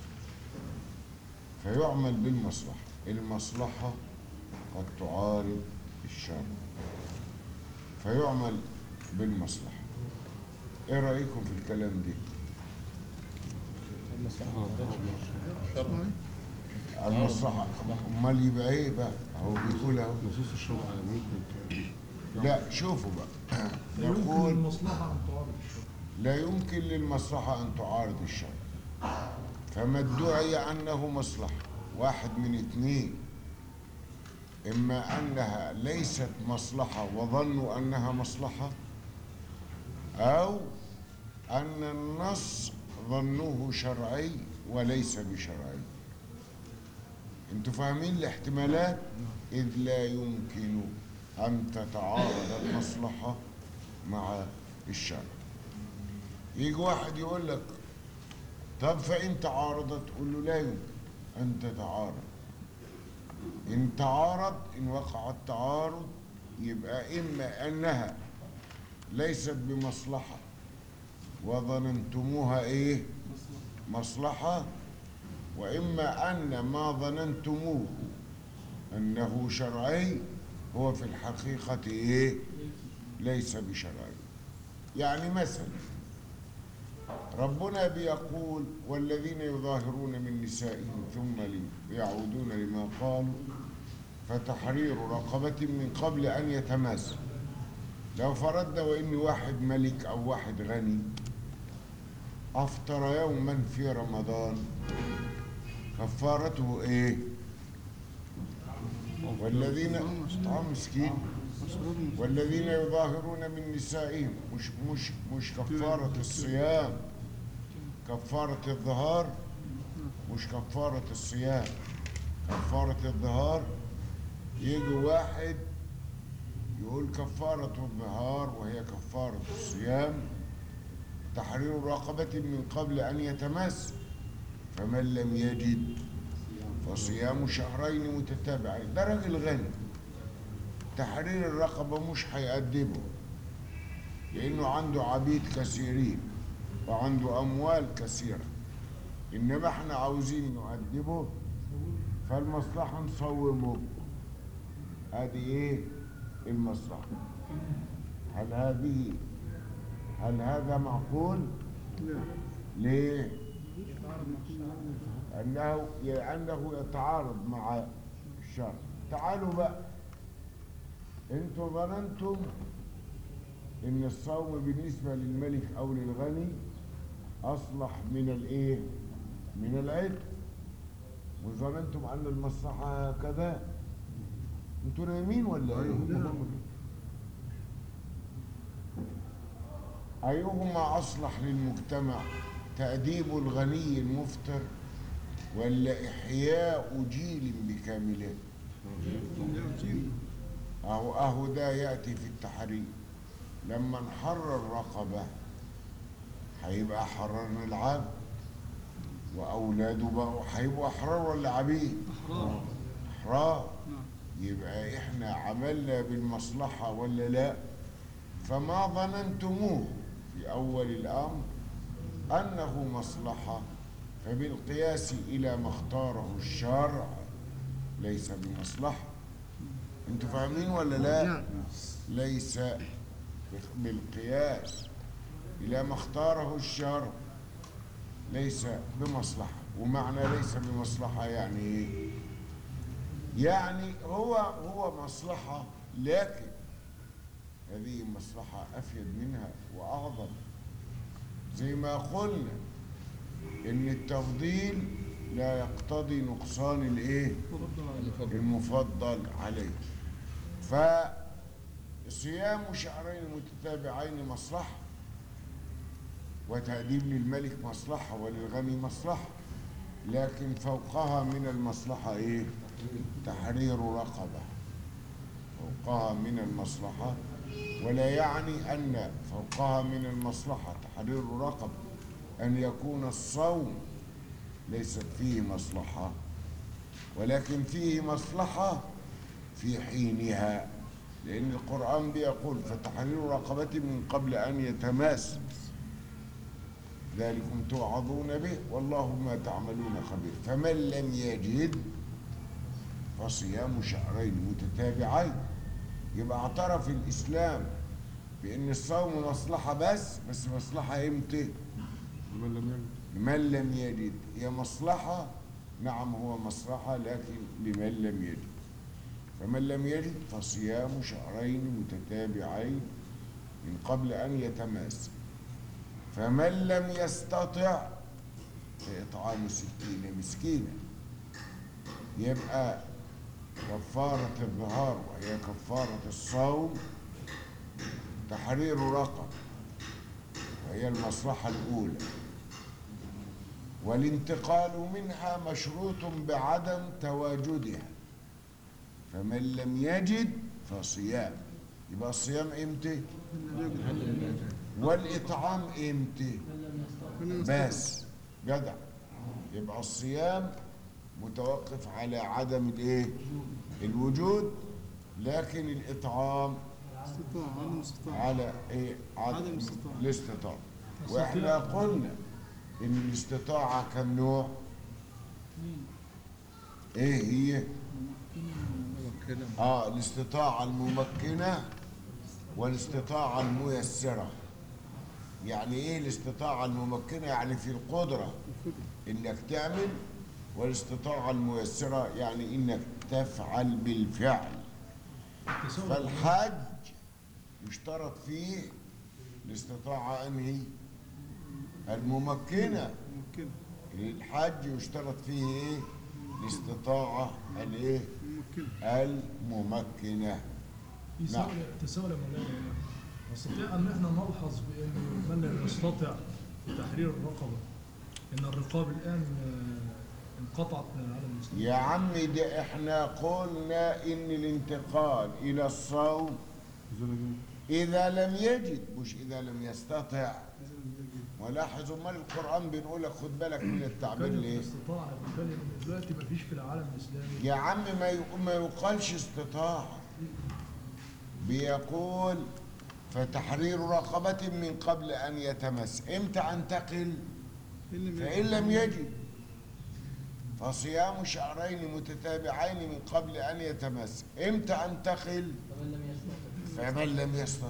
[SPEAKER 1] فيعمل بالمصلحة المصلحة قد تعارض الشر فيعمل بالمصلحة ايه رأيكم في الكلام ده المصلحة امال يبقى ايه بقى هو بيقول اهو
[SPEAKER 7] نصوص الشرع ممكن
[SPEAKER 1] لا شوفوا بقى
[SPEAKER 2] لا يمكن
[SPEAKER 1] يقول
[SPEAKER 2] المصلحة أن تعارض الشر
[SPEAKER 1] لا يمكن للمصلحة أن تعارض الشر فما ادعي أنه مصلحة واحد من اثنين إما أنها ليست مصلحة وظنوا أنها مصلحة أو أن النص ظنوه شرعي وليس بشرعي انتوا فاهمين الاحتمالات إذ لا يمكن أن تتعارض المصلحة مع الشرع يجي واحد يقول لك طب فإن تعارضت تقول له لا يمكن أن تتعارض إن تعارض إن وقع التعارض يبقى إما أنها ليست بمصلحة وظننتموها إيه مصلحة وإما أن ما ظننتموه أنه شرعي هو في الحقيقة إيه ليس بشرعي يعني مثلا ربنا بيقول والذين يظاهرون من نسائهم ثم لي- يعودون لما قالوا فتحرير رقبة من قبل أن يتماسوا لو فرضنا وإن واحد ملك أو واحد غني أفطر يوما في رمضان كفارته إيه؟ والذين آه مسكين والذين يظاهرون من نسائهم مش مش مش كفارة الصيام كفارة الظهار مش كفارة الصيام كفارة الظهار يجي واحد يقول كفارة الظهار وهي كفارة الصيام تحرير رقبة من قبل أن يتمس فمن لم يجد فصيام شهرين متتابعين ده راجل غني تحرير الرقبة مش هيأدبه لأنه عنده عبيد كثيرين وعنده أموال كثيرة إنما احنا عاوزين نؤدبه فالمصلحة نصومه هذه إيه المصلحة هل هذه هل هذا معقول؟ ليه؟ أنه لأنه يتعارض مع الشرع تعالوا بقى انتوا ظننتم ان الصوم بالنسبة للملك او للغني اصلح من الايه من العتق وظننتم ان المصلحة هكذا انتوا نايمين ولا ايه ايهما اصلح للمجتمع تأديب الغني المفطر ولا احياء جيل بكامله اهو اهو ده ياتي في التحريم لما نحرر رقبه هيبقى حررنا العبد واولاده بقوا هيبقوا احرار ولا عبيد
[SPEAKER 4] أحرار
[SPEAKER 1] احرار
[SPEAKER 4] نعم
[SPEAKER 1] يبقى احنا عملنا بالمصلحه ولا لا فما ظننتموه في اول الامر انه مصلحه فبالقياس الى ما اختاره الشرع ليس بمصلحه انتوا فاهمين ولا لا
[SPEAKER 3] نعم
[SPEAKER 1] ليس بالقياس إلى ما اختاره الشرع ليس بمصلحة ومعنى ليس بمصلحة يعني إيه؟ يعني هو هو مصلحة لكن هذه مصلحة أفيد منها وأعظم زي ما قلنا إن التفضيل لا يقتضي نقصان الإيه؟ المفضل عليه فصيام شهرين متتابعين مصلحة وتأديب للملك مصلحة وللغني مصلحة لكن فوقها من المصلحة ايه تحرير رقبة فوقها من المصلحة ولا يعني أن فوقها من المصلحة تحرير رقبة أن يكون الصوم ليست فيه مصلحة ولكن فيه مصلحة في حينها لأن القرآن بيقول فتحرير رقبة من قبل أن يتماس ذلكم توعظون به والله ما تعملون خبير فمن لم يجد فصيام شهرين متتابعين يبقى اعترف الإسلام بأن الصوم مصلحة بس بس مصلحة امتى؟
[SPEAKER 7] ومن لم يجد
[SPEAKER 1] من لم يجد هي مصلحة نعم هو مصلحة لكن لمن لم يجد فمن لم يجد فصيام شهرين متتابعين من قبل أن يتماس فمن لم يستطع فإطعام ستين مسكينا يبقى كفارة الظهار وهي كفارة الصوم تحرير رقب وهي المصلحة الأولى والانتقال منها مشروط بعدم تواجدها فمن لم يجد فصيام يبقى الصيام امتى والاطعام امتى بس جدع يبقى الصيام متوقف على عدم الايه الوجود لكن الاطعام
[SPEAKER 4] استطاع عدم استطاع
[SPEAKER 1] على ايه
[SPEAKER 4] عدم استطاعة.
[SPEAKER 1] الاستطاعه واحنا قلنا ان الاستطاعه كم نوع ايه هي اه الاستطاعه الممكنه والاستطاعه الميسره يعني ايه الاستطاعه الممكنه يعني في القدره انك تعمل والاستطاعه الميسره يعني انك تفعل بالفعل فالحج يشترط فيه الاستطاعه انهي الممكنه
[SPEAKER 4] ممكن
[SPEAKER 1] الحج يشترط فيه ايه الاستطاعه الايه
[SPEAKER 4] ممكن
[SPEAKER 1] الممكنه
[SPEAKER 2] في
[SPEAKER 1] نعم.
[SPEAKER 2] سؤال تساؤل يا مولانا نستطيع ان احنا نلحظ بان من لم يستطع تحرير الرقبه ان الرقاب الان آه، انقطعت من العالم الاسلامي
[SPEAKER 1] يا عمي ده احنا قلنا ان الانتقال الى الصوم اذا لم يجد مش اذا لم يستطع ولاحظ امال القران بنقول لك خد بالك من التعبير
[SPEAKER 2] كلمة
[SPEAKER 1] ليه
[SPEAKER 2] الاستطاعة بتكلم ان دلوقتي ما فيش في العالم الاسلامي
[SPEAKER 1] يا عم ما يق- ما يقالش استطاعه بيقول فتحرير رقبة من قبل أن يتمس إمتى أنتقل
[SPEAKER 4] إن لم
[SPEAKER 1] فإن لم يجد فصيام شهرين متتابعين من قبل أن يتمس إمتى أنتقل فمن لم يستطع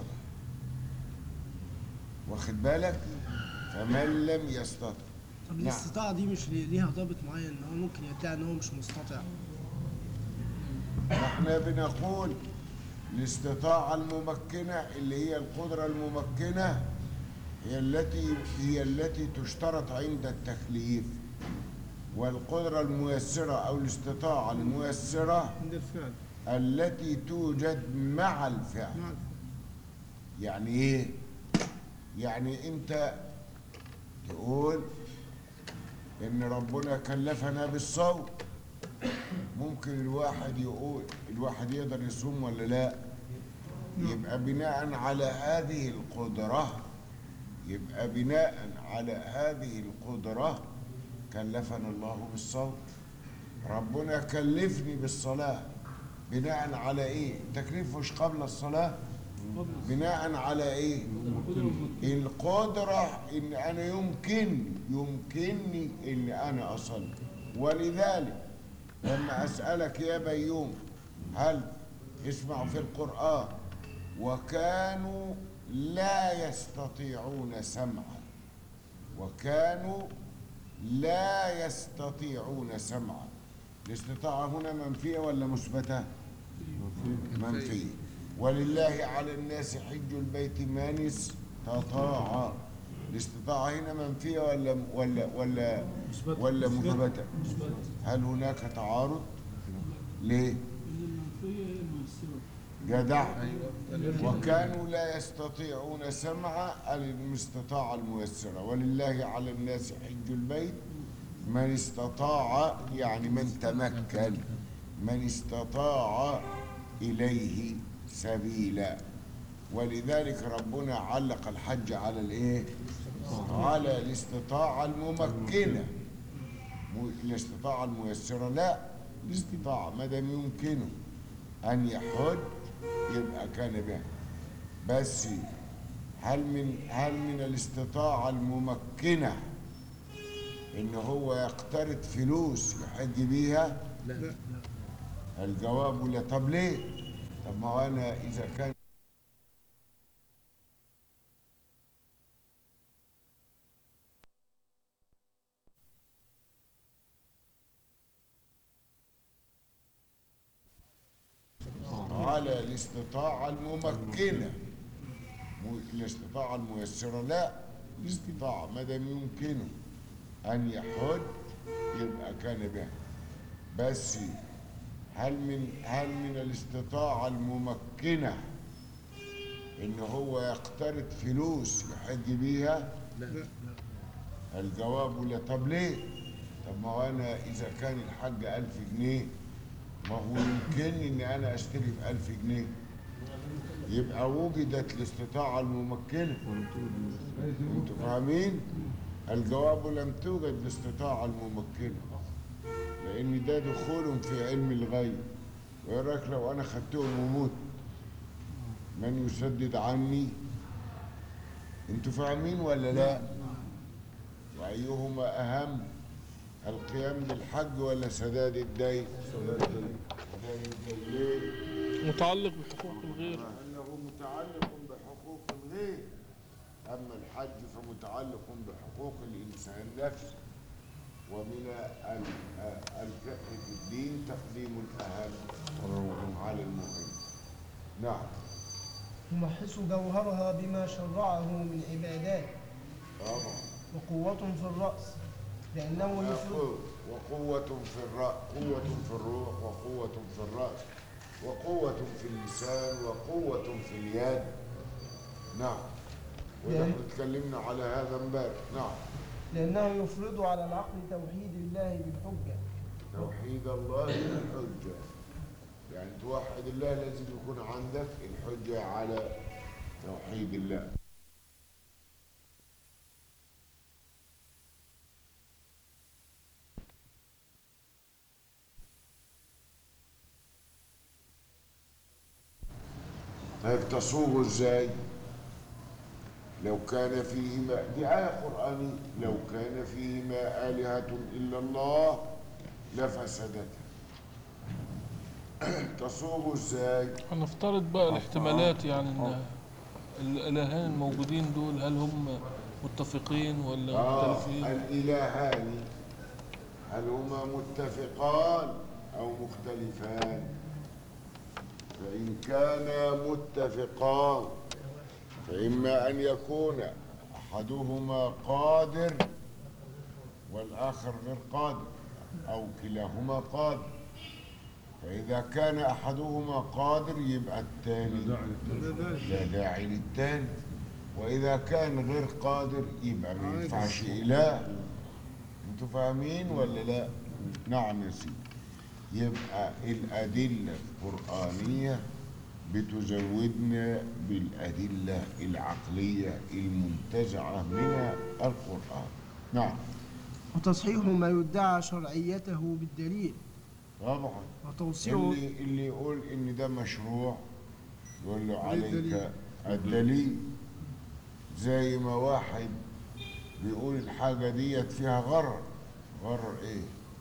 [SPEAKER 1] واخد بالك فمن لم يستطع
[SPEAKER 3] طب
[SPEAKER 1] نعم.
[SPEAKER 3] الاستطاعة دي مش لي- ليها ضابط معين ان هو ممكن يدعي ان هو مش مستطع
[SPEAKER 1] احنا بنقول الاستطاعة الممكنة اللي هي القدرة الممكنة هي التي هي التي تشترط عند التكليف والقدرة الميسرة أو الاستطاعة الميسرة
[SPEAKER 3] عند الفعل
[SPEAKER 1] التي توجد مع الفعل
[SPEAKER 3] مع الفعل
[SPEAKER 1] يعني ايه يعني انت تقول ان ربنا كلفنا بالصوم ممكن الواحد يقول الواحد يقدر يصوم ولا لا يبقى بناء على هذه القدرة يبقى بناء على هذه القدرة كلفنا الله بالصوم ربنا كلفني بالصلاة بناء على ايه التكليف مش قبل الصلاة بناء على ايه القدرة ان انا يمكن يمكنني ان انا اصلي ولذلك لما اسألك يا بيوم هل اسمع في القرآن وكانوا لا يستطيعون سمعا وكانوا لا يستطيعون سمعا الاستطاعة هنا منفية ولا مثبتة؟ منفية ولله على الناس حج البيت من استطاع الاستطاعة هنا منفية ولا ولا ولا
[SPEAKER 2] مثبتة.
[SPEAKER 1] ولا مثبتة؟
[SPEAKER 2] مثبت
[SPEAKER 1] هل هناك تعارض؟ ليه؟
[SPEAKER 4] إن المنفية هي المؤثرة
[SPEAKER 1] جدع وكانوا لا يستطيعون سمع الاستطاعة الميسرة ولله على الناس حج البيت من استطاع يعني من تمكن من استطاع إليه سبيلا ولذلك ربنا علق الحج على الايه على الاستطاعة الممكنة مو- الاستطاعة الميسرة لا الاستطاعة ما دام يمكنه أن يحج يبقى كان به بس هل من هل من الاستطاعة الممكنة إن هو يقترض فلوس يحج بيها؟
[SPEAKER 3] لا
[SPEAKER 1] الجواب لا طب ليه؟ طب ما هو أنا إذا كان على الاستطاعة الممكنة مو- الاستطاعة الميسرة لا الاستطاعة ما دام يمكنه أن يحج يبقى كان به بس هل من هل من الاستطاعة الممكنة إن هو يقترض فلوس يحج بيها؟
[SPEAKER 3] لا
[SPEAKER 1] الجواب لا طب ليه؟ طب ما هو أنا إذا كان الحج ألف جنيه ما هو يمكنني إن أنا أشتري بألف جنيه يبقى وجدت الاستطاعة الممكنة انتوا فاهمين؟ الجواب لم توجد الاستطاعة الممكنة لأن ده دخول في علم الغيب ويراك لو أنا خدتهم وموت من يسدد عني انتوا فاهمين ولا لا؟ وأيهما أهم القيام بالحج ولا سداد الدين؟ سداد الدين ليه؟
[SPEAKER 4] متعلق بحقوق الغير
[SPEAKER 1] لأنه متعلق بحقوق الغير أما الحج فمتعلق بحقوق الإنسان نفسه ومن ال- الفقه في الدين تقديم الأهم على المهم نعم
[SPEAKER 3] يمحص جوهرها بما شرعه من عبادات
[SPEAKER 1] طبعا
[SPEAKER 3] وقوة في الرأس لأنه يفرض
[SPEAKER 1] وقوة- وقوة في الرأس قوة في الروح وقوة في الرأس وقوة في اللسان وقوة في اليد نعم ونحن
[SPEAKER 3] يعني-
[SPEAKER 1] تكلمنا على هذا امبارح نعم
[SPEAKER 3] لأنه يفرض على العقل توحيد الله بالحجة
[SPEAKER 1] توحيد الله الحجة يعني توحد الله لازم يكون عندك الحجة على توحيد الله طيب تصوغ ازاي لو كان فيهما دي آية قرآنية لو كان فيهما آلهة إلا الله لفسدتا تصوغ ازاي
[SPEAKER 4] هنفترض بقى الاحتمالات يعني ان الالهين الموجودين دول هل هم متفقين ولا
[SPEAKER 1] آه
[SPEAKER 4] مختلفين
[SPEAKER 1] الإلهان هل هما متفقان أو مختلفان فإن كانا متفقان فإما أن يكون أحدهما قادر والآخر غير قادر أو كلاهما قادر فإذا كان أحدهما قادر يبقى الثاني لا داعي للثاني وإذا كان غير قادر يبقى ما ينفعش إله أنتوا فاهمين ولا لا؟ نعم يا سيدي يبقى الأدلة القرآنية بتزودنا بالأدلة العقلية المنتزعة من القرآن نعم
[SPEAKER 3] وتصحيح ما يدعى شرعيته بالدليل
[SPEAKER 1] طبعا
[SPEAKER 3] وتوسيعه
[SPEAKER 1] اللي اللي يقول ان ده مشروع يقول له
[SPEAKER 3] عليه
[SPEAKER 1] عليك
[SPEAKER 3] الدليل.
[SPEAKER 1] الدليل زي ما واحد بيقول الحاجة ديت فيها غرر غرر ايه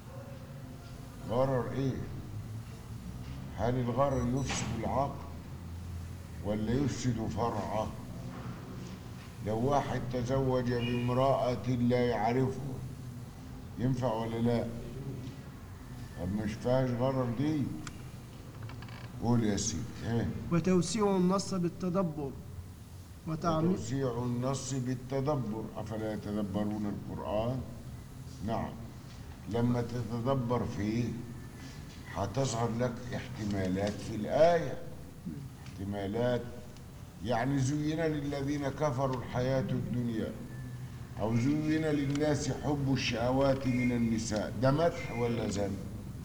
[SPEAKER 1] غرر ايه هل الغرر يفسد العقل ولا يفسد فرعه لو واحد تزوج بامرأة لا يعرفها ينفع ولا لا طب مش فيهاش غرر دي قول يا سيدي ايه
[SPEAKER 3] وتوسيع النص بالتدبر وتعميق
[SPEAKER 1] وتوسيع النص بالتدبر أفلا يتدبرون القرآن نعم لما تتدبر فيه هتظهر لك احتمالات في الآية احتمالات يعني زين للذين كفروا الحياة الدنيا أو زين للناس حب الشهوات من النساء ده مدح ولا ذم؟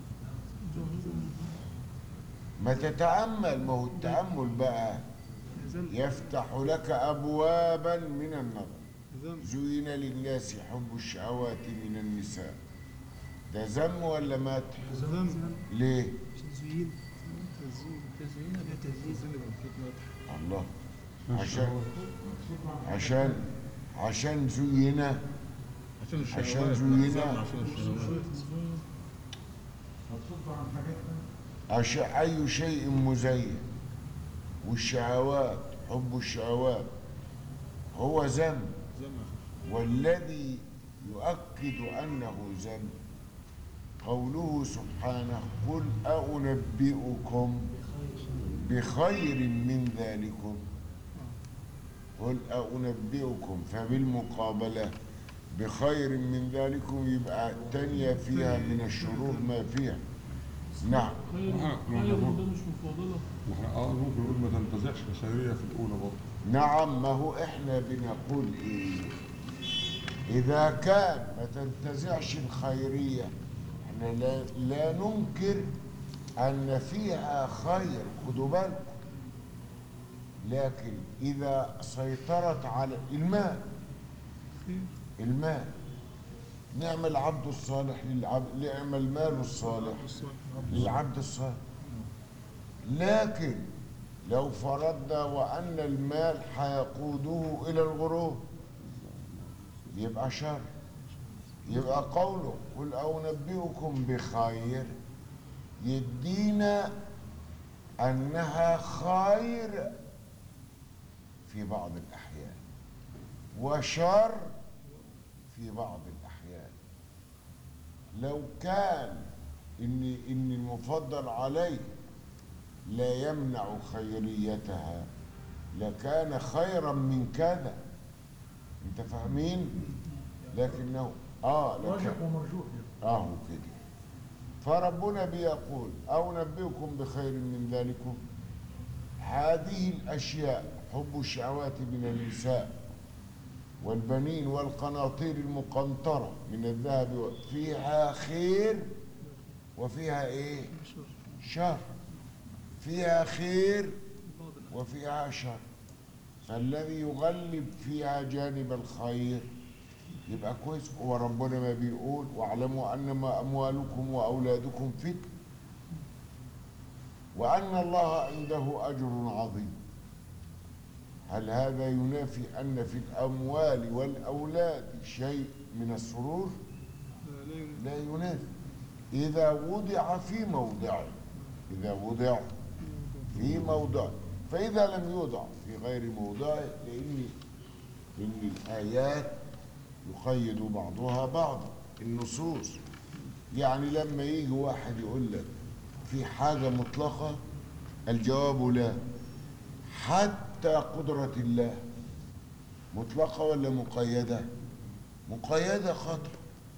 [SPEAKER 1] ما تتأمل ما هو التأمل بقى يفتح لك أبوابا من النظر زين للناس حب الشهوات من النساء ده ذم ولا مدح؟ ليه؟
[SPEAKER 3] تزيين
[SPEAKER 1] الله عشان عشان عشان زينا
[SPEAKER 7] عشان
[SPEAKER 1] عشان
[SPEAKER 7] الشهوات
[SPEAKER 1] زينا
[SPEAKER 7] عشان الشهوات
[SPEAKER 1] عشان أي شيء مزين والشهوات حب الشهوات هو ذنب والذي يؤكد أنه ذنب قوله سبحانه قل أنبئكم بخير من ذلكم قل أنبئكم فبالمقابلة بخير من ذلكم يبقى التانية فيها من الشرور ما فيها نعم
[SPEAKER 4] خير خير ده مش مفاضلة
[SPEAKER 7] احنا اه ممكن نقول ما تنتزعش الخيريه في الاولى برضه
[SPEAKER 1] نعم ما هو احنا بنقول ايه اذا كان ما تنتزعش الخيرية احنا لا, لا ننكر ان فيها خير خدوا بالكم لكن اذا سيطرت على المال المال نعم العبد الصالح للعبد نعم المال الصالح للعبد الصالح لكن لو فرضنا وأن المال حيقوده إلى الغرور يبقى شر يبقى قوله قل أنبئكم بخير يدينا أنها خير في بعض الأحيان وشر في بعض الأحيان لو كان إن إن المفضل عليه لا يمنع خيريتها لكان خيرا من كذا انت فاهمين لكنه اه لكن
[SPEAKER 2] راجح ومرجوح
[SPEAKER 1] اه كده فربنا بيقول او نبئكم بخير من ذلكم هذه الاشياء حب الشهوات من النساء والبنين والقناطير المقنطرة من الذهب فيها خير وفيها ايه شر فيها خير وفيها شر فالذي يغلب فيها جانب الخير يبقى كويس هو ربنا ما بيقول واعلموا انما اموالكم واولادكم فتنه وان الله عنده اجر عظيم هل هذا ينافي ان في الاموال والاولاد شيء من السرور لا ينافي اذا وضع في موضعه اذا وضع في موضعه فاذا لم يوضع في غير موضعه لان ان الايات يقيد بعضها بعضا النصوص يعني لما يجي واحد يقول لك في حاجة مطلقة الجواب لا حتى قدرة الله مطلقة ولا مقيدة مقيدة خطأ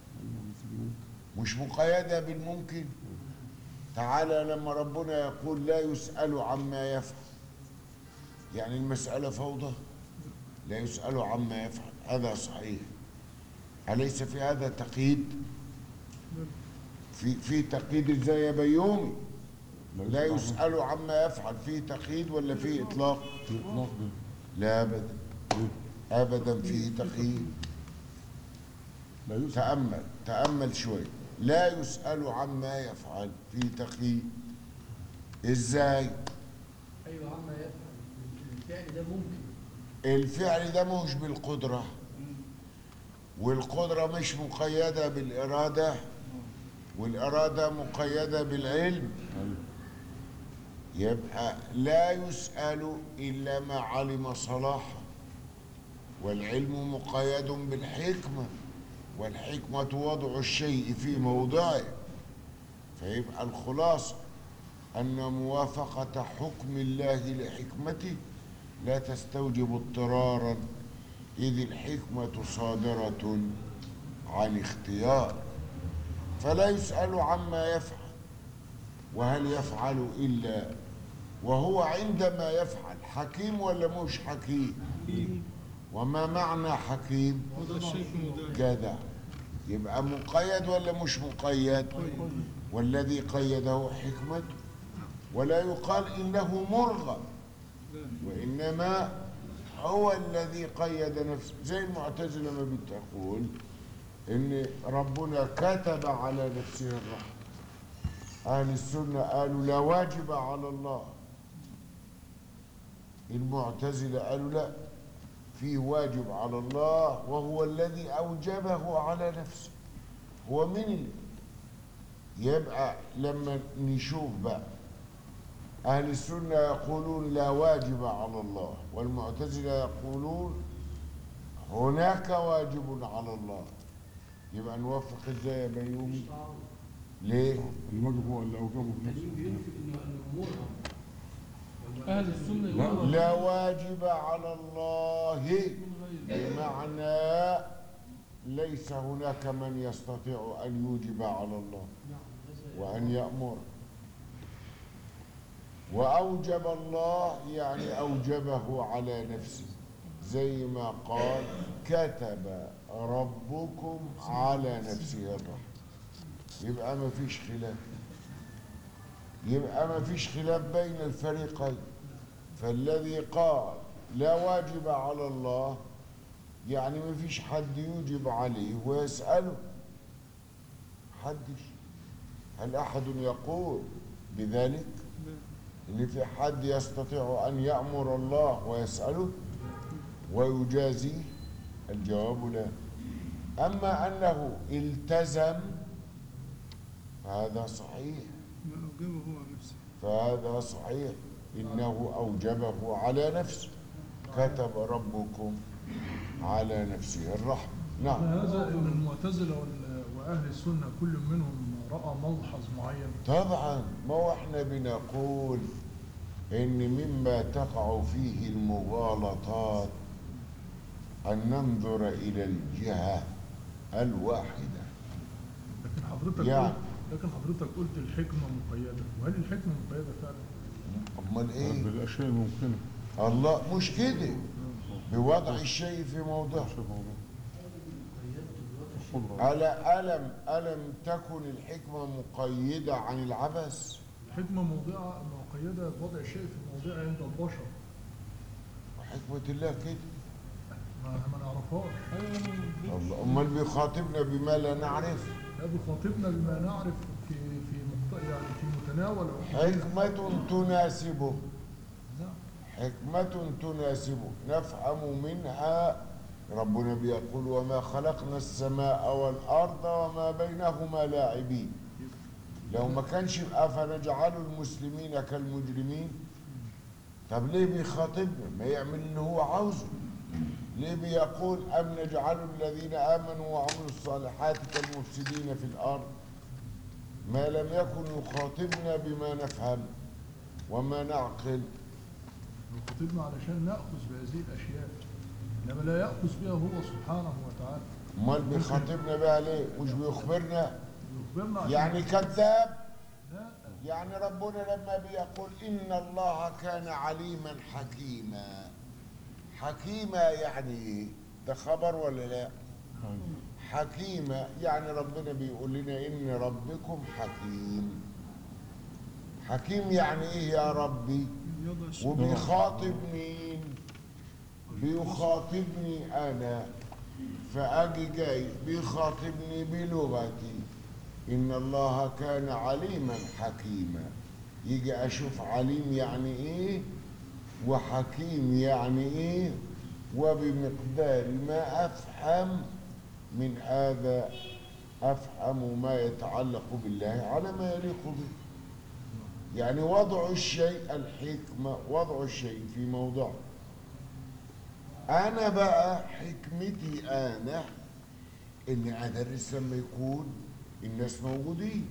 [SPEAKER 1] مش مقيدة بالممكن تعالى لما ربنا يقول لا يسأل عما يفعل يعني المسألة فوضى لا يسأل عما يفعل هذا صحيح أليس في هذا تقييد في في تقييد ازاي يا بيومي لا يسأل عما يفعل فيه تقييد ولا فيه إطلاق
[SPEAKER 7] الإطلاق ده
[SPEAKER 1] لا أبدا أبدا فيه تقييد
[SPEAKER 7] لا يسأل
[SPEAKER 1] تأمل تأمل شوي لا يسأل عما يفعل في تقييد ازاي
[SPEAKER 11] ايوه عما يفعل الفعل ده ممكن
[SPEAKER 1] الفعل ده مش بالقدرة والقدرة مش مقيدة بالإرادة والإرادة مقيدة بالعلم يبقى لا يسأل إلا ما علم صلاحه والعلم مقيد بالحكمة والحكمة وضع الشيء في موضعه فيبقى الخلاصة أن موافقة حكم الله لحكمته لا تستوجب اضطرارا إذ الحكمة صادرة عن اختيار فلا يسأل عما يفعل وهل يفعل إلا وهو عندما يفعل حكيم ولا مش حكيم وما معنى حكيم
[SPEAKER 4] وضع الشيء في موضعه
[SPEAKER 1] جدع يبقى مقيد ولا مش مقيد والذي قيده حكمته ولا يقال إنه مرغم وإنما هو الذي قيد نفسه زي المعتزلة ما بتقول إن ربنا كتب على نفسه الرحمة أهل السنة قالوا لا واجب على الله المعتزلة قالوا لا في واجب على الله وهو الذي أوجبه على نفسه هو من اللي يبقى لما نشوف بقى أهل السنة يقولون لا واجب على الله والمعتزلة يقولون هناك واجب على الله يبقى نوفق ازاي يا بيومي ليه
[SPEAKER 7] الواجب هو اللي أوجبه بنفسه
[SPEAKER 11] بينفي انه انه مرغم
[SPEAKER 4] أهل السنة
[SPEAKER 7] لا.
[SPEAKER 4] يقولوا
[SPEAKER 1] لا واجب على الله بمعنى ليس هناك من يستطيع أن يوجب على الله وأن يأمر وأوجب الله يعني أوجبه على نفسه زي ما قال كتب ربكم على نفسه الرحمة يبقى ما فيش خلاف يبقى ما فيش خلاف بين الفريقين فالذي قال لا واجب على الله يعني ما فيش حد يوجب عليه ويسأله حدش هل أحد يقول بذلك إن في حد يستطيع أن يأمر الله ويسأله ويجازيه الجواب لا أما أنه التزم هذا صحيح
[SPEAKER 6] ما أوجبه هو نفسه
[SPEAKER 1] فهذا صحيح إنه أوجبه على نفسه كتب ربكم على نفسه الرحمة نعم
[SPEAKER 2] هذا ان المعتزله وال- واهل السنه كل منهم راى ملحظ معين
[SPEAKER 1] طبعا ما هو احنا بنقول ان مما تقع فيه المغالطات ان ننظر الى الجهه الواحده
[SPEAKER 2] لكن حضرتك
[SPEAKER 1] يعني.
[SPEAKER 2] قلت لكن حضرتك قلت الحكمه مقيده وهل الحكمه مقيده فعلا؟
[SPEAKER 1] امال ايه
[SPEAKER 7] بالأشياء الممكنة
[SPEAKER 1] الله مش كده بوضع الشيء في موضعه
[SPEAKER 7] شوف موضوع القدرة
[SPEAKER 1] ألا ألم ألم تكن الحكمة مقيدة عن العبث
[SPEAKER 2] الحكمه موضعه مقيده بوضع الشيء في موضعه عند البشر
[SPEAKER 1] حكمة الله كده
[SPEAKER 2] ما ما نعرفهاش
[SPEAKER 1] الله أمال بيخاطبنا بما لا نعرف
[SPEAKER 2] لا بيخاطبنا بما نعرف في في مقت... يعني في متناول
[SPEAKER 1] حكمة تناسبه
[SPEAKER 2] نعم.
[SPEAKER 1] حكمة تناسبه نفهم منها ربنا بيقول وما خلقنا السماء والأرض وما بينهما لاعبين لو ما كانش أفنجعل المسلمين كالمجرمين طب ليه بيخاطبنا ما يعمل اللي هو عاوزه ليه بيقول أم نجعل الذين آمنوا وعملوا الصالحات كالمفسدين في الأرض ما لم يكن يخاطبنا بما نفهم وما نعقل
[SPEAKER 2] يخاطبنا علشان ناخذ بهذه الاشياء انما لا ياخذ بها هو سبحانه وتعالى
[SPEAKER 1] امال بيخاطبنا بقى ليه مش بيخبرنا
[SPEAKER 2] يخبرنا عشان
[SPEAKER 1] يعني كذاب
[SPEAKER 2] لا
[SPEAKER 1] يعني ربنا لما بيقول ان الله كان عليما حكيما حكيما يعني ايه ده خبر ولا لا حكيمة يعني ربنا بيقول لنا إن ربكم حكيم حكيم يعني إيه يا ربي
[SPEAKER 3] يضع الشيء
[SPEAKER 1] وبيخاطب مين بيخاطبني أنا فأجي جاي بيخاطبني بلغتي إن الله كان عليما حكيما يجي أشوف عليم يعني إيه وحكيم يعني إيه وبمقدار ما أفهم من هذا أفهم ما يتعلق بالله على ما يليق به يعني وضع الشيء الحكمة وضع الشيء في موضعه أنا بقى حكمتي أنا إني أدرس لما يكون الناس موجودين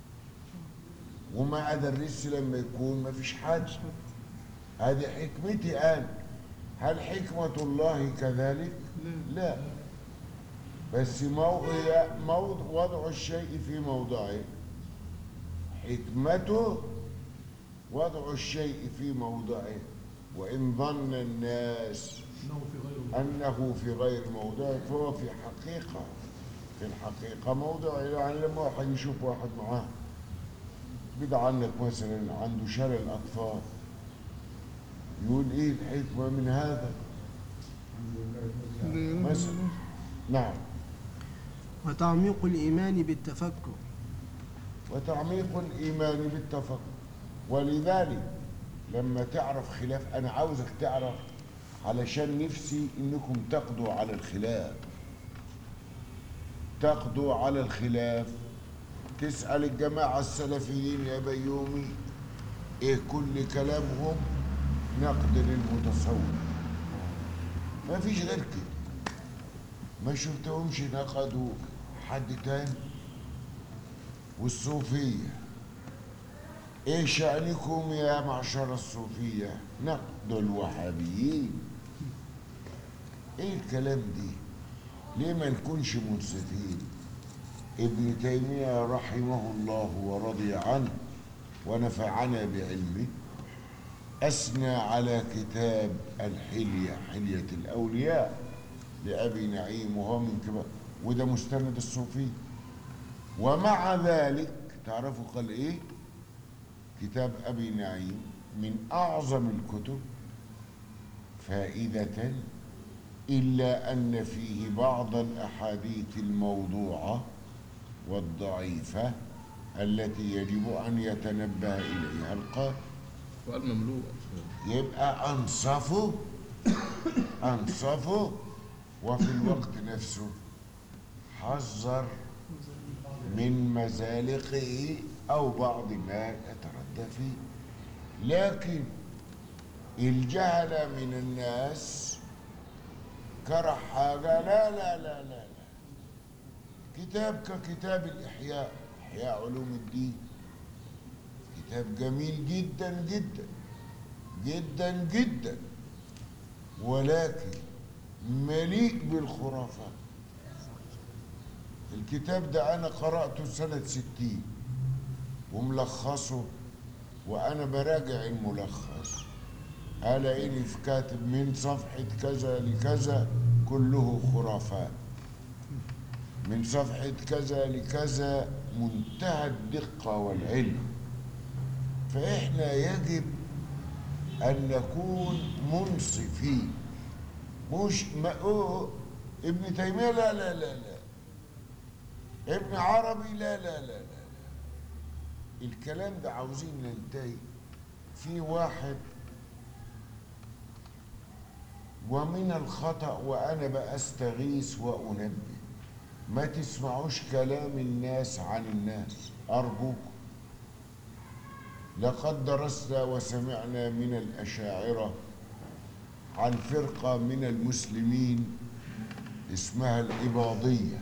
[SPEAKER 1] وما أدرس لما يكون ما فيش حد هذه حكمتي أنا هل حكمة الله كذلك؟ لا بس موضع موضع وضع الشيء في موضعه حكمته وضع الشيء في موضعه وإن ظن الناس
[SPEAKER 2] انه في غير
[SPEAKER 1] أنه في غير موضعه فهو في حقيقة في الحقيقة موضع يعني لما واحد يشوف واحد معاه بدا عنك مثلا عنده شلل أطفال يقول إيه الحكمة من هذا مثلا نعم
[SPEAKER 3] وتعميق الإيمان بالتفكر
[SPEAKER 1] وتعميق الإيمان بالتفكر ولذلك لما تعرف خلاف أنا عاوزك تعرف علشان نفسي إنكم تقضوا على الخلاف تقضوا على الخلاف تسأل الجماعة السلفيين يا بيومي إيه كل كلامهم نقد للمتصوف ما فيش غير كده ما شفتهمش نقدوا حد تاني والصوفية ايه شأنكم يا معشر الصوفية نقد الوهابيين ايه الكلام دي ليه ما نكونش منصفين ابن تيمية رحمه الله ورضي عنه ونفعنا بعلمه أثنى على كتاب الحلية حلية الأولياء لأبي نعيم وهو من كبار وده مستند الصوفي ومع ذلك تعرفوا قال إيه كتاب أبي نعيم من أعظم الكتب فائدة إلا أن فيه بعض الأحاديث الموضوعة والضعيفة التي يجب أن يتنبه إليها القارئ
[SPEAKER 4] سؤال مملوء
[SPEAKER 1] يبقى أنصفه أنصفه وفي الوقت نفسه حذر من مزالقه أو بعض ما يتردى فيه لكن الجهل من الناس كره حاجة لا لا لا لا لا كتاب ككتاب الإحياء إحياء علوم الدين كتاب جميل جدا جدا جدا جدا ولكن مليء بالخرافات الكتاب ده أنا قرأته سنة ستين وملخصه وأنا براجع الملخص ألاقيني في كاتب من صفحة كذا لكذا كله خرافات من صفحة كذا لكذا منتهى الدقة والعلم فإحنا يجب أن نكون منصفين مش ما أوه ابن تيمية لا لا لا لا ابن عربي لا لا لا لا, لا. الكلام ده عاوزين ننتهي في واحد ومن الخطأ وأنا بأستغيث وأنبه ما تسمعوش كلام الناس عن الناس أرجوكم لقد درسنا وسمعنا من الأشاعرة عن فرقة من المسلمين اسمها الإباضية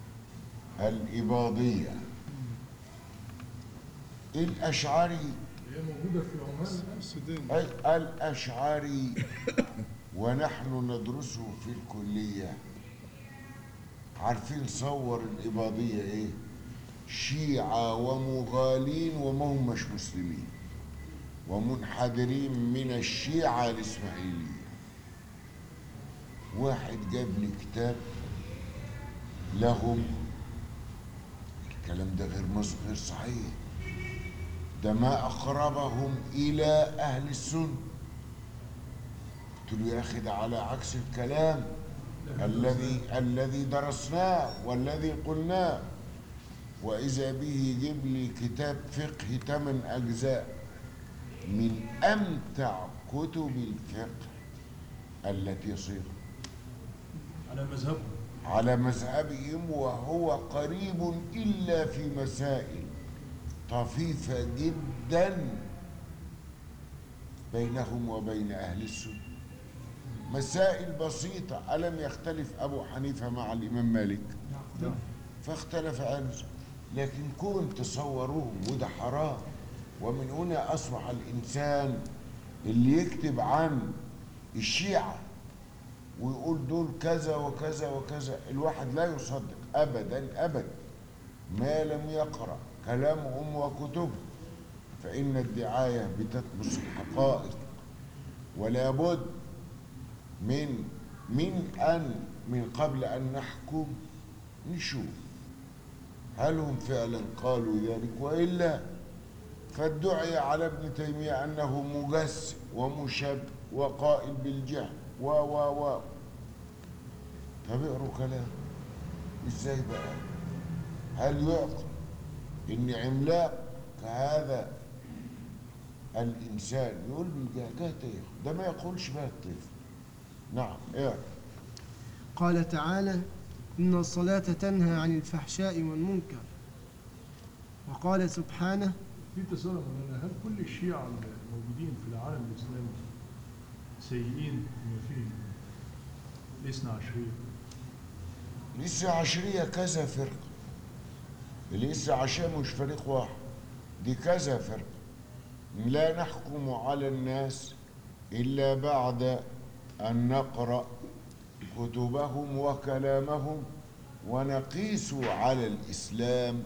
[SPEAKER 1] الإباضية الأشعري
[SPEAKER 2] اللي هي موجوده في عمان
[SPEAKER 5] السودان
[SPEAKER 1] أي الأشعري ونحن ندرسه في الكلية عارفين صور الإباضية إيه شيعة ومغالين وما هم مش مسلمين ومنحدرين من الشيعة الإسماعيلية واحد جاب لي كتاب لهم الكلام ده غير مص- غير صحيح ده ما أقربهم إلى أهل السنة قلت له يا أخي ده على عكس الكلام الذي الذي درسناه والذي قلناه وإذا به يجيب لي كتاب فقه ثمان أجزاء من أمتع كتب الفقه التي صيغت
[SPEAKER 2] على مذهبهم
[SPEAKER 1] على مذهبهم وهو قريب إلا في مسائل طفيفة جدا بينهم وبين أهل السنة مسائل بسيطة ألم يختلف أبو حنيفة مع الإمام مالك فاختلف عنه لكن كون تصوروهم وده حرام ومن هنا أصبح الإنسان اللي يكتب عن الشيعة ويقول دول كذا وكذا وكذا الواحد لا يصدق أبدا أبدا ما لم يقرأ كلامهم وكتبهم فإن الدعاية بتطمس الحقائق ولا بد من من أن من قبل أن نحكم نشوف هل هم فعلا قالوا ذلك وإلا فادعي على ابن تيمية أنه مجسم ومشب وقائل بالجهل و و و طب اقروا كلام ازاي بقى هل يعقل ان عملاق كهذا الانسان يقول بالجهجهة ايه ده ما يقولش بقى الطفل نعم ايه
[SPEAKER 3] قال تعالى إن الصلاة تنهى عن الفحشاء والمنكر وقال سبحانه
[SPEAKER 2] في تساؤل يا مولانا هل كل الشيعة الموجودين في العالم الإسلامي سيئين بما فيهم الاثنى عشرية
[SPEAKER 1] لسه عشرية كذا فرقة لسه عشان مش فريق واحد دي كذا فرقة لا نحكم على الناس إلا بعد أن نقرأ كتبهم وكلامهم ونقيس على الإسلام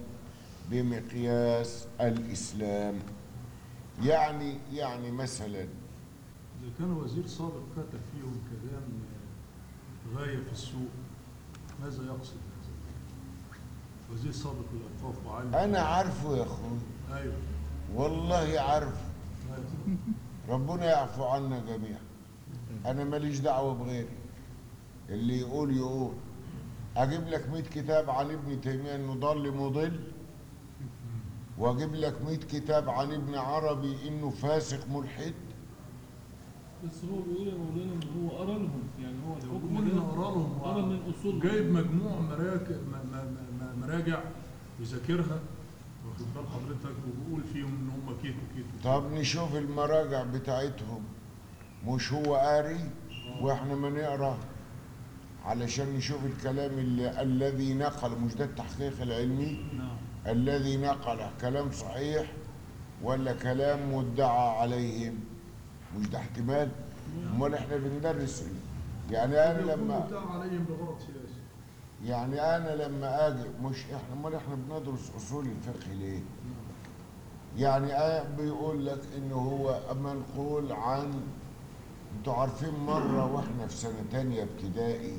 [SPEAKER 1] بمقياس الإسلام يعني يعني مثلا
[SPEAKER 2] إذا كان وزير سابق كتب فيهم كلام آه، غاية في السوء ماذا يقصد هذا؟ وزير سابق للأوقاف وعالم
[SPEAKER 1] أنا عارفه يا أخوي
[SPEAKER 2] أيوه
[SPEAKER 1] والله عارفه
[SPEAKER 2] أيوه.
[SPEAKER 1] ربنا يعفو عنا جميعا انا ماليش دعوه بغيري اللي يقول يقول اجيب لك 100 كتاب عن ابن تيميه انه ضل مضل واجيب لك 100 كتاب عن ابن عربي انه فاسق ملحد
[SPEAKER 4] بس هو بيقول يا مولانا ان هو قرا لهم يعني هو الحكم
[SPEAKER 2] بيقول إن
[SPEAKER 4] ده
[SPEAKER 2] قرا لهم
[SPEAKER 4] قرا من اصول
[SPEAKER 2] جايب مجموع مراجع م- م- م- مراجع يذاكرها واخد بال حضرتك وبيقول فيهم ان هم كيتو كيتو
[SPEAKER 1] طب نشوف المراجع بتاعتهم مش هو قاري واحنا ما نقرا علشان نشوف الكلام اللي الذي نقل مش ده التحقيق العلمي
[SPEAKER 2] نعم
[SPEAKER 1] الذي نقله كلام صحيح ولا كلام مدعى عليهم مش ده احتمال امال احنا بندرس ايه يعني انا لما
[SPEAKER 2] بتاع عليهم بغرض سياسي
[SPEAKER 1] يعني انا لما اجي مش احنا امال احنا بندرس اصول الفقه ليه يعني آه بيقول لك ان هو منقول عن انتوا عارفين مره واحنا في سنه تانية ابتدائي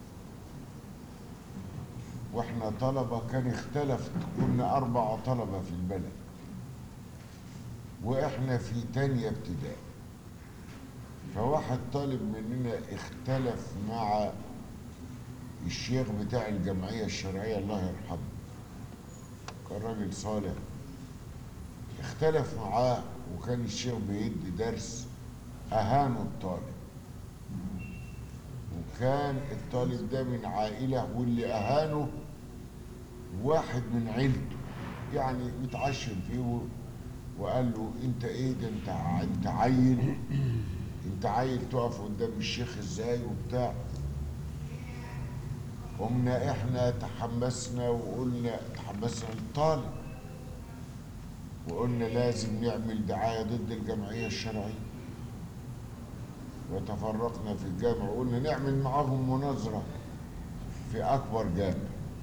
[SPEAKER 1] واحنا طلبه كان اختلف كنا اربع طلبه في البلد واحنا في تانية ابتدائي فواحد طالب مننا اختلف مع الشيخ بتاع الجمعية الشرعية الله يرحمه كان راجل صالح اختلف معاه وكان الشيخ بيدي درس أهانه الطالب وكان الطالب ده من عائلة واللي أهانه واحد من عيلته يعني متعشم فيه و- وقال له انت ايه ده انت ع- انت عيل انت عيل تقف قدام الشيخ ازاي وبتاع قمنا احنا تحمسنا وقلنا تحمسنا للطالب وقلنا لازم نعمل دعاية ضد الجمعية الشرعية وتفرقنا في الجامع وقلنا نعمل معاهم مناظرة في أكبر جامع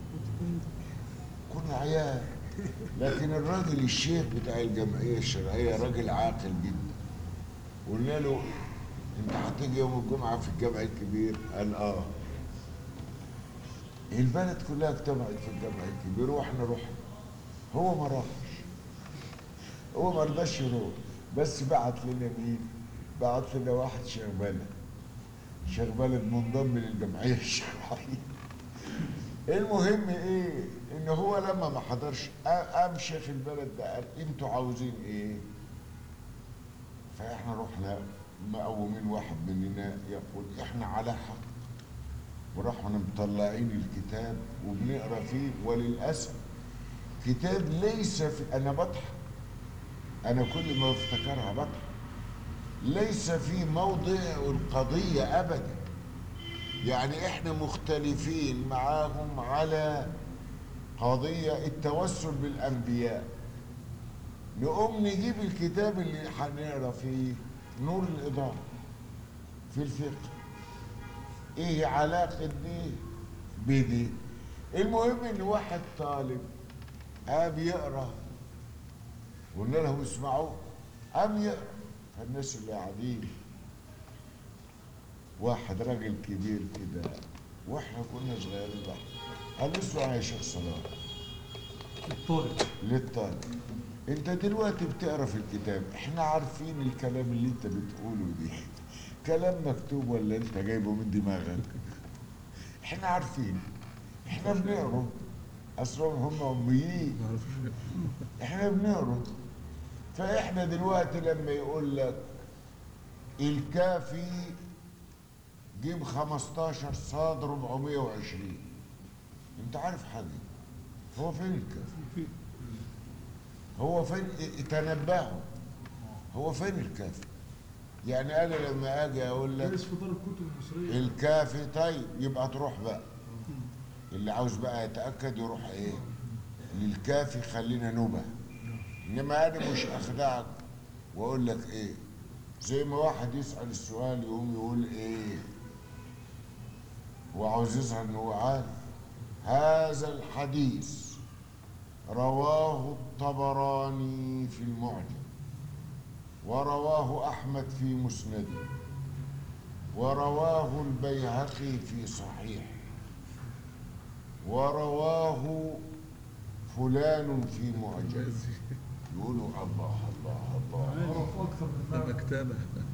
[SPEAKER 1] كنا عيال لكن الراجل الشيخ بتاع الجمعية الشرعية راجل عاقل جدا قلنا له انت هتيجي يوم الجمعة في الجامع الكبير قال اه البلد كلها اجتمعت في الجامع الكبير واحنا رحنا هو ما راحش هو ما رضاش يروح بس بعت لنا مين؟ بعت لنا واحد شيخ بلد شيخ بلد منضم للجمعية الشرعية المهم ايه؟ ان هو لما ما حضرش قام شيخ البلد ده قال انتوا عاوزين ايه؟ فاحنا رحنا مقومين واحد مننا يقول احنا على حق وراحوا مطلعين الكتاب وبنقرا فيه وللاسف كتاب ليس في انا بضحك انا كل ما افتكرها بضحك ليس في موضع القضيه ابدا يعني احنا مختلفين معاهم على قضيه التوسل بالانبياء نقوم نجيب الكتاب اللي هنقرا فيه نور الاضاءه في الفقه ايه علاقه دي بدي المهم ان واحد طالب قام يقرا قلنا له اسمعوا قام يقرا فالناس اللي قاعدين واحد راجل كبير كده واحنا كنا صغيرين بقى قال له اسمع يا شيخ صلاح
[SPEAKER 2] الطالب
[SPEAKER 1] للطالب انت دلوقتي بتقرا في الكتاب احنا عارفين الكلام اللي انت بتقوله دي كلام مكتوب ولا انت جايبه من دماغك احنا عارفين احنا بنقرا اصلهم هم اميين احنا بنقرا فاحنا دلوقتي لما يقول لك الكافي جيب 15 صاد 420 انت عارف حاجه هو فين الكافي هو فين تنبهوا هو فين الكافي يعني انا لما اجي اقول لك
[SPEAKER 2] جالس في دار الكتب المصرية
[SPEAKER 1] الكافي طيب يبقى تروح بقى اللي عاوز بقى يتاكد يروح ايه للكافي خلينا نبه انما انا مش اخدعك واقول لك ايه زي ما واحد يسال السؤال يقوم يقول ايه هو عاوز يظهر ان هو عارف هذا الحديث رواه الطبراني في المعجم ورواه احمد في مسنده ورواه البيهقي في صحيح ورواه فلان في معجم يقولوا الله الله الله
[SPEAKER 2] أعرف أكثر من
[SPEAKER 4] ده
[SPEAKER 2] هذا.
[SPEAKER 4] مكتبة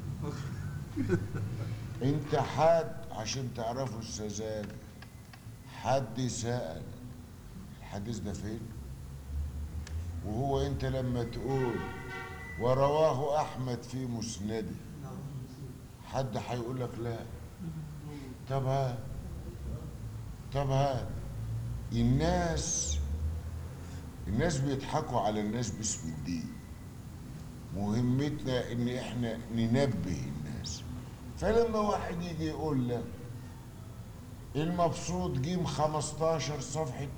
[SPEAKER 1] انت حد عشان تعرفوا السذاجة حد سأل الحديث ده فين وهو انت لما تقول ورواه احمد في مسنده حد هيقول لك لا طب هات طب هات الناس الناس بيضحكوا على الناس باسم الدين مهمتنا ان احنا ننبه الناس فلما واحد يجي يقول لك المبسوط جيم 15 صفحة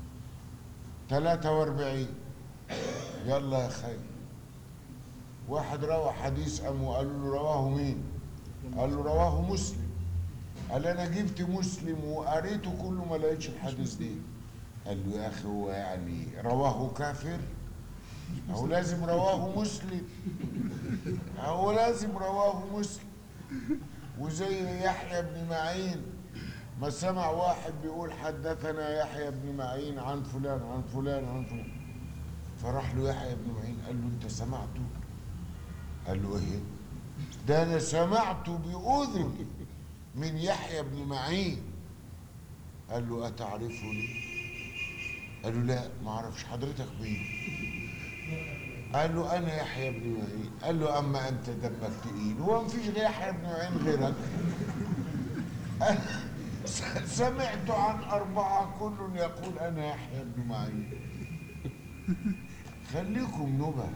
[SPEAKER 1] 43 يلا يا خير واحد روى حديث قام وقالوا له رواه مين؟ قال له رواه مسلم قال انا جبت مسلم وقريته كله ما لقيتش الحديث دي قال له يا اخي هو يعني رواه كافر هو لازم رواه مسلم هو لازم رواه مسلم وزي يحيى بن معين ما سمع واحد بيقول حدثنا يحيى بن معين عن فلان عن فلان عن فلان فراح له يحيى بن معين قال له انت سمعته قال له ايه ده انا سمعته باذني من يحيى بن معين قال له اتعرفني قال له لا ما اعرفش حضرتك مين قال له انا يحيى بن معين قال له اما انت دمك تقيل هو مفيش غير يحيى بن معين غيرك أنا س- سمعت عن أربعة كل يقول أنا يحيى بن معين خليكم نبه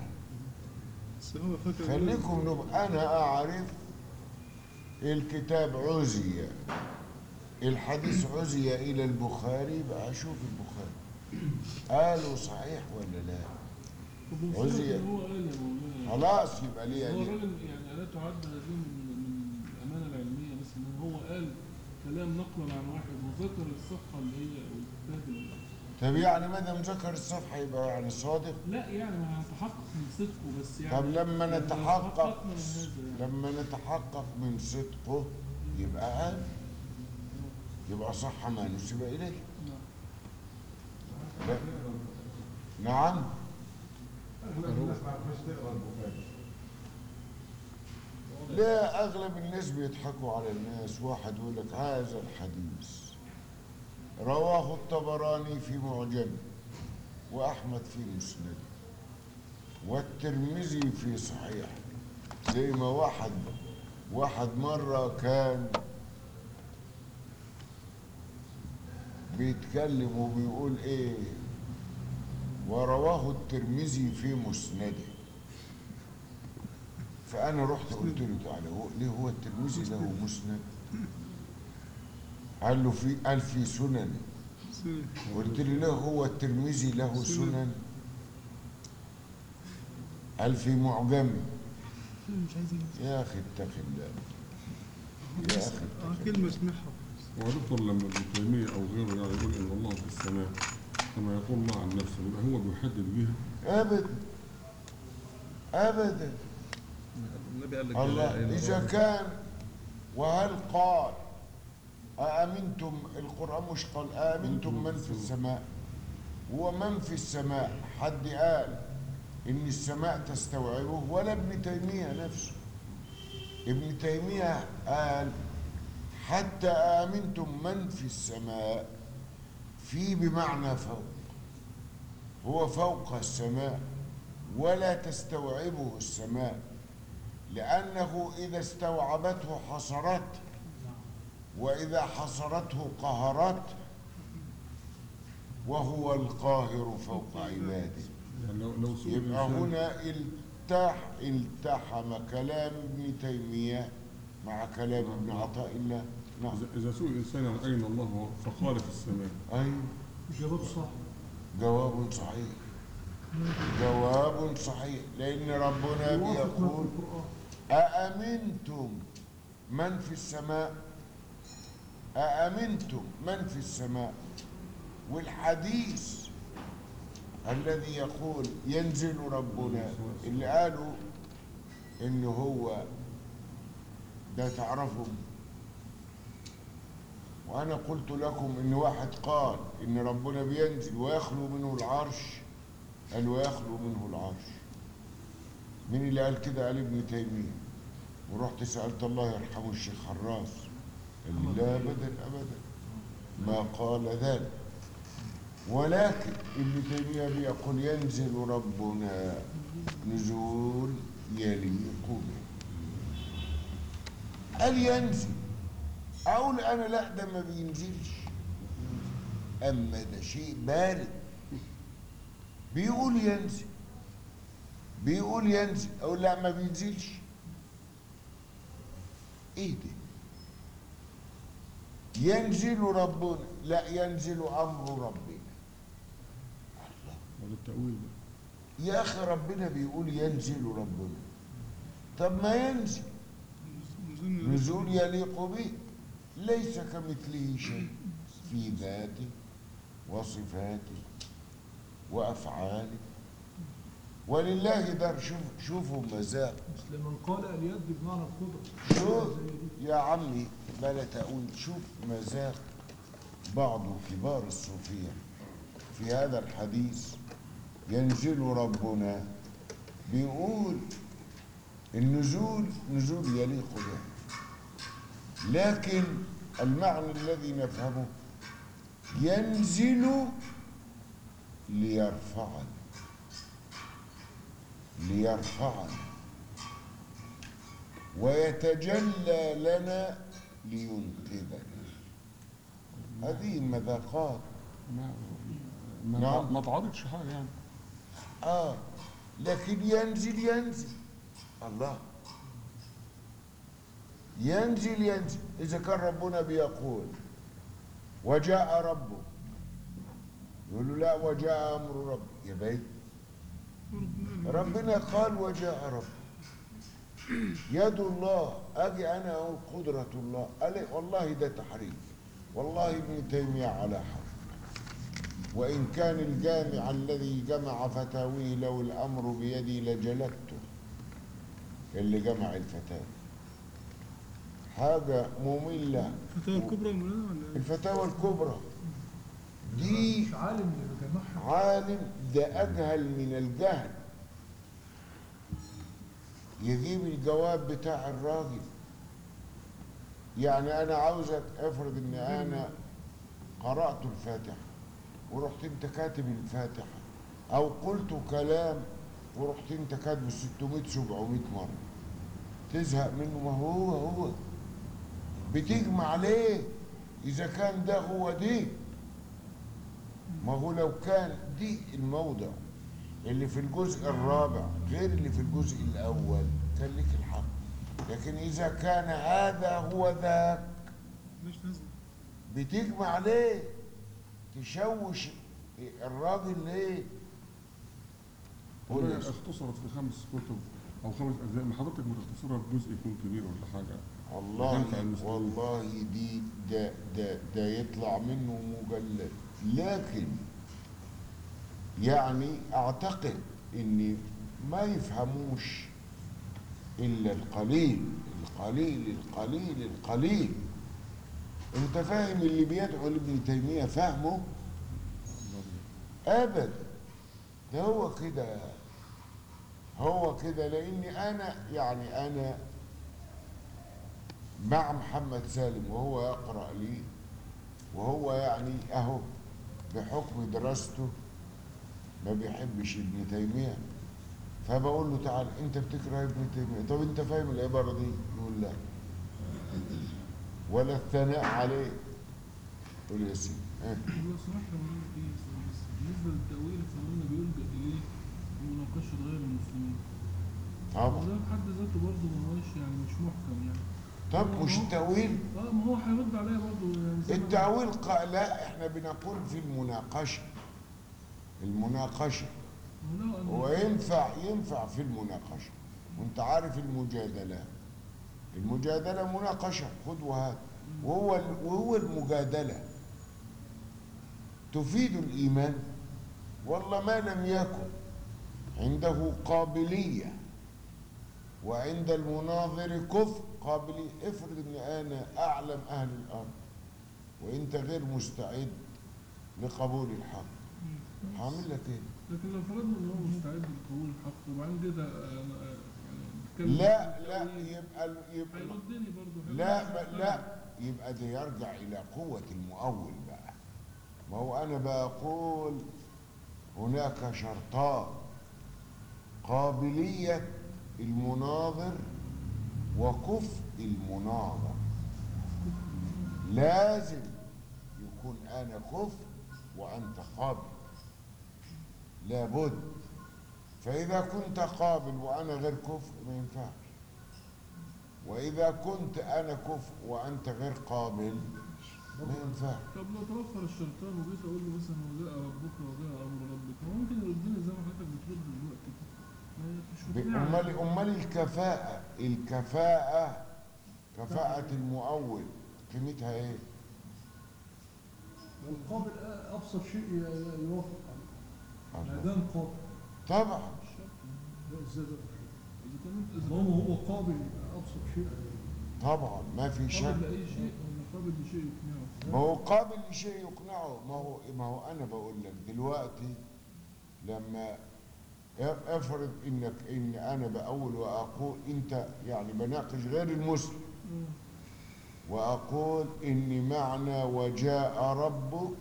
[SPEAKER 1] خليكم نبه أنا أعرف الكتاب عزي الحديث عزي إلى البخاري بقى أشوف البخاري قالوا صحيح ولا لا
[SPEAKER 4] طب وفي
[SPEAKER 1] عزي
[SPEAKER 4] اللي هو قال يا مولانا
[SPEAKER 1] خلاص يبقى ليه
[SPEAKER 4] هو
[SPEAKER 1] دي.
[SPEAKER 4] الراجل يعني لا تعد هذه من من الامانه العلميه بس ان هو قال كلام نقلا عن واحد وذكر الصفحه اللي هي الكتاب اللي-
[SPEAKER 1] طب يعني ما دام ذكر الصفحه يبقى يعني صادق
[SPEAKER 4] لا يعني ما هتحقق من صدقه بس يعني
[SPEAKER 1] طب لما
[SPEAKER 4] يعني
[SPEAKER 1] نتحقق
[SPEAKER 4] تحققنا من هذا يعني.
[SPEAKER 1] لما نتحقق من صدقه يبقى قال يبقى صح ما نسب اليه لا. نعم
[SPEAKER 5] الناس ما عرفتش تقرا البخاري
[SPEAKER 1] لا اغلب الناس بيضحكوا على الناس واحد يقول لك هذا الحديث رواه الطبراني في معجمه واحمد في مسنده والترمذي في صحيح زي ما واحد واحد مره كان بيتكلم وبيقول ايه ورواه الترمذي في مسنده فانا رحت قلت له تعالى هو ليه هو الترمذي له مسند قال له في قال في سنن قلت له ليه هو الترمذي له سنن قال في معجمه
[SPEAKER 6] مش عايزين
[SPEAKER 1] يا اخي اتق الله يا اخي
[SPEAKER 6] اه كلمة اسمعها
[SPEAKER 7] ودكتور لما ابن تيمية أو غيره يعني يقول إن الله في السماء كما يقول الله عن نفسه يبقى هو بيحدد بيها
[SPEAKER 1] ابدا ابدا
[SPEAKER 9] النبي قال لك
[SPEAKER 1] الله
[SPEAKER 9] لا إله
[SPEAKER 1] إذا
[SPEAKER 9] إلا
[SPEAKER 1] كان وهل قال أأمنتم القرآن مش قال أأمنتم من في السماء هو من في السماء حد قال إن السماء تستوعبه ولا ابن تيمية نفسه ابن تيمية قال حتى آمنتم من في السماء في بمعنى فوق هو فوق السماء ولا تستوعبه السماء لأنه إذا استوعبته حصرته وإذا حصرته قهرته وهو القاهر فوق عباده
[SPEAKER 7] يعني لو لو سئل
[SPEAKER 1] يبقى
[SPEAKER 7] إنسان-
[SPEAKER 1] هنا التح التحم كلام ابن تيمية مع كلام ابن عطاء الله نعم
[SPEAKER 7] إذا- إذا سئل إنسان عن أين الله هو فقال في السماء
[SPEAKER 1] أيوه
[SPEAKER 2] جواب صح
[SPEAKER 1] جواب صحيح جواب صحيح لأن ربنا
[SPEAKER 2] يوافق ما في
[SPEAKER 1] بيقول
[SPEAKER 2] القرآن
[SPEAKER 1] أأمنتم من في السماء أأمنتم من في السماء والحديث الذي يقول ينزل ربنا اللي قالوا إن هو ده تعرفوا وأنا قلت لكم إن واحد قال إن ربنا بينزل ويخلو منه العرش قال ويخلو منه العرش مين اللي قال كده قال ابن تيمية ورحت سألت الله يرحمه الشيخ حراس قال لي لا أبدا أبدا ما قال ذلك ولكن ابن تيمية بيقول ينزل ربنا نزول يليق به قال ينزل أقول أنا لا ده ما بينزلش أما ده شيء بارد بيقول ينزل بيقول ينزل أقول لا ما بينزلش إيه ده ينزل ربنا لا ينزل أمر ربنا
[SPEAKER 7] هذا التأويل ده.
[SPEAKER 1] يا أخي ربنا بيقول ينزل ربنا طب ما ينزل نزول يليق به ليس كمثله شيء في ذاته وصفاته وأفعاله ولله در شوف شوفوا مزاق
[SPEAKER 2] بس لمن قال اليد بمعنى القدرة
[SPEAKER 1] شوف يا عمي بلا تقول شوف مزاق بعض كبار الصوفية في هذا الحديث ينزل ربنا بيقول النزول نزول يليق به لكن المعنى الذي نفهمه ينزل ليرفعنا ليرفعنا ويتجلى لنا لينقذنا هذه مذاقات
[SPEAKER 7] ما ما,
[SPEAKER 1] نعم.
[SPEAKER 7] ما تعرضش حاجة يعني
[SPEAKER 1] اه لكن ينزل ينزل الله ينزل ينزل اذا كان ربنا بيقول وجاء ربه يقول له لا وجاء امر ربي يا بيت ربنا قال وجاء رب يد الله اجي انا اقول قدرة الله قال لي والله ده تحريف والله ابن تيمية على حق وإن كان الجامع الذي جمع فتاويه لو الأمر بيدي لجلدته اللي جمع الفتاوى حاجة مملة
[SPEAKER 6] الفتاوى الكبرى مولانا ولا
[SPEAKER 1] الفتاوى الكبرى دي
[SPEAKER 2] مش عالم اللي بيجمعها
[SPEAKER 1] عالم ده أجهل من الجهل يجيب الجواب بتاع الراجل يعني أنا عاوزك افرض إن أنا قرأت الفاتحة ورحت أنت كاتب الفاتحة أو قلت كلام ورحت أنت كاتبه 600 700 مرة تزهق منه ما هو هو بتجمع ليه إذا كان ده هو دي ما هو لو كان دي الموضع اللي في الجزء الرابع غير اللي في الجزء الأول كان لك الحق لكن إذا كان هذا هو ذاك
[SPEAKER 6] مش لازم
[SPEAKER 1] بتجمع ليه تشوش الراجل ليه قول يا
[SPEAKER 7] والله
[SPEAKER 1] أستاذ.
[SPEAKER 7] اختصرت في خمس كتب او خمس اجزاء ما حضرتك ما تختصرها في جزء يكون كبير ولا حاجه
[SPEAKER 1] والله
[SPEAKER 7] ينفع المسلمين.
[SPEAKER 1] والله دي ده ده ده يطلع منه مجلد لكن يعني اعتقد ان ما يفهموش الا القليل القليل القليل القليل انت فاهم اللي بيدعو لابن تيميه فاهمه ابدا ده هو كده هو كده لاني انا يعني انا مع محمد سالم وهو يقرا لي وهو يعني اهو بحكم دراسته ما بيحبش ابن تيميه فبقول له تعال انت بتكره ابن تيميه طب انت فاهم العباره دي يقول لا ولا الثناء عليه قول يا سيدي ها.
[SPEAKER 4] هو صراحة مولانا في بس بالنسبة للتأويل فمولانا بيلجأ إليه مناقشة غير المسلمين
[SPEAKER 1] طبعا
[SPEAKER 4] وده بحد ذاته برضه ما هوش يعني مش محكم يعني
[SPEAKER 1] طب مش التأويل
[SPEAKER 4] اه ما هو هيرد عليا برضه يعني زي ما-
[SPEAKER 1] التأويل قا- لا احنا بنقول في المناقشة المناقشة
[SPEAKER 4] ولو أن
[SPEAKER 1] هو ينفع ينفع في المناقشة وانت عارف المجادلة المجادلة مناقشة خد وهات وهو ال- وهو المجادلة تفيد الإيمان والله ما لم يكن عنده قابلية وعند المناظر كفر قابلية افرض ان انا اعلم اهل الارض وانت غير مستعد لقبول الحق هعمل لك ايه
[SPEAKER 4] لكن لو فرضنا ان هو مستعد لقبول الحق وبعدين كده آه، آه، يعني بيتكلم
[SPEAKER 1] لا
[SPEAKER 4] في
[SPEAKER 1] لا
[SPEAKER 4] التأويل،
[SPEAKER 1] يبقى يبقى
[SPEAKER 4] هيردني برضه
[SPEAKER 1] لا ب- لا يبقى ده يرجع الى قوة المؤول بقى ما هو انا بقول هناك شرطان قابلية المناظر وكفء المناظر لازم يكون انا كفء وانت قابل لابد فاذا كنت قابل وانا غير كفء ما ينفعش وإذا كنت أنا كفء وأنت غير قابل ما ينفع
[SPEAKER 4] طب لو توفر الشرطان وجيت اقول له مثلا وجاء ربك وجاء امر ربك هو ممكن يردني زي ما حضرتك بترد دلوقتي كده ما مش
[SPEAKER 1] ب-
[SPEAKER 4] مقنعة.
[SPEAKER 1] أمال أمال الكفاءة الكفاءة كفاءة المؤول قيمتها إيه؟
[SPEAKER 2] والقابل ابسط شيء ي- ي- يوافق عليه
[SPEAKER 1] الله.
[SPEAKER 2] اعدام قابل
[SPEAKER 1] طبعا
[SPEAKER 2] لا ازاي ده
[SPEAKER 4] اذا كان إذا
[SPEAKER 2] طالما هو قابل يبقى ابسط شيء
[SPEAKER 1] طبعا ما في شك
[SPEAKER 4] قابل لاي شيء ولا قابل لشيء يقنعه
[SPEAKER 1] ما هو قابل لشيء يقنعه ما هو ما هو أنا بقول لك دلوقتي لما افرض انك ان انا بقول واقول انت يعني بناقش غير المسلم وأقول إن معنى وجاء ربك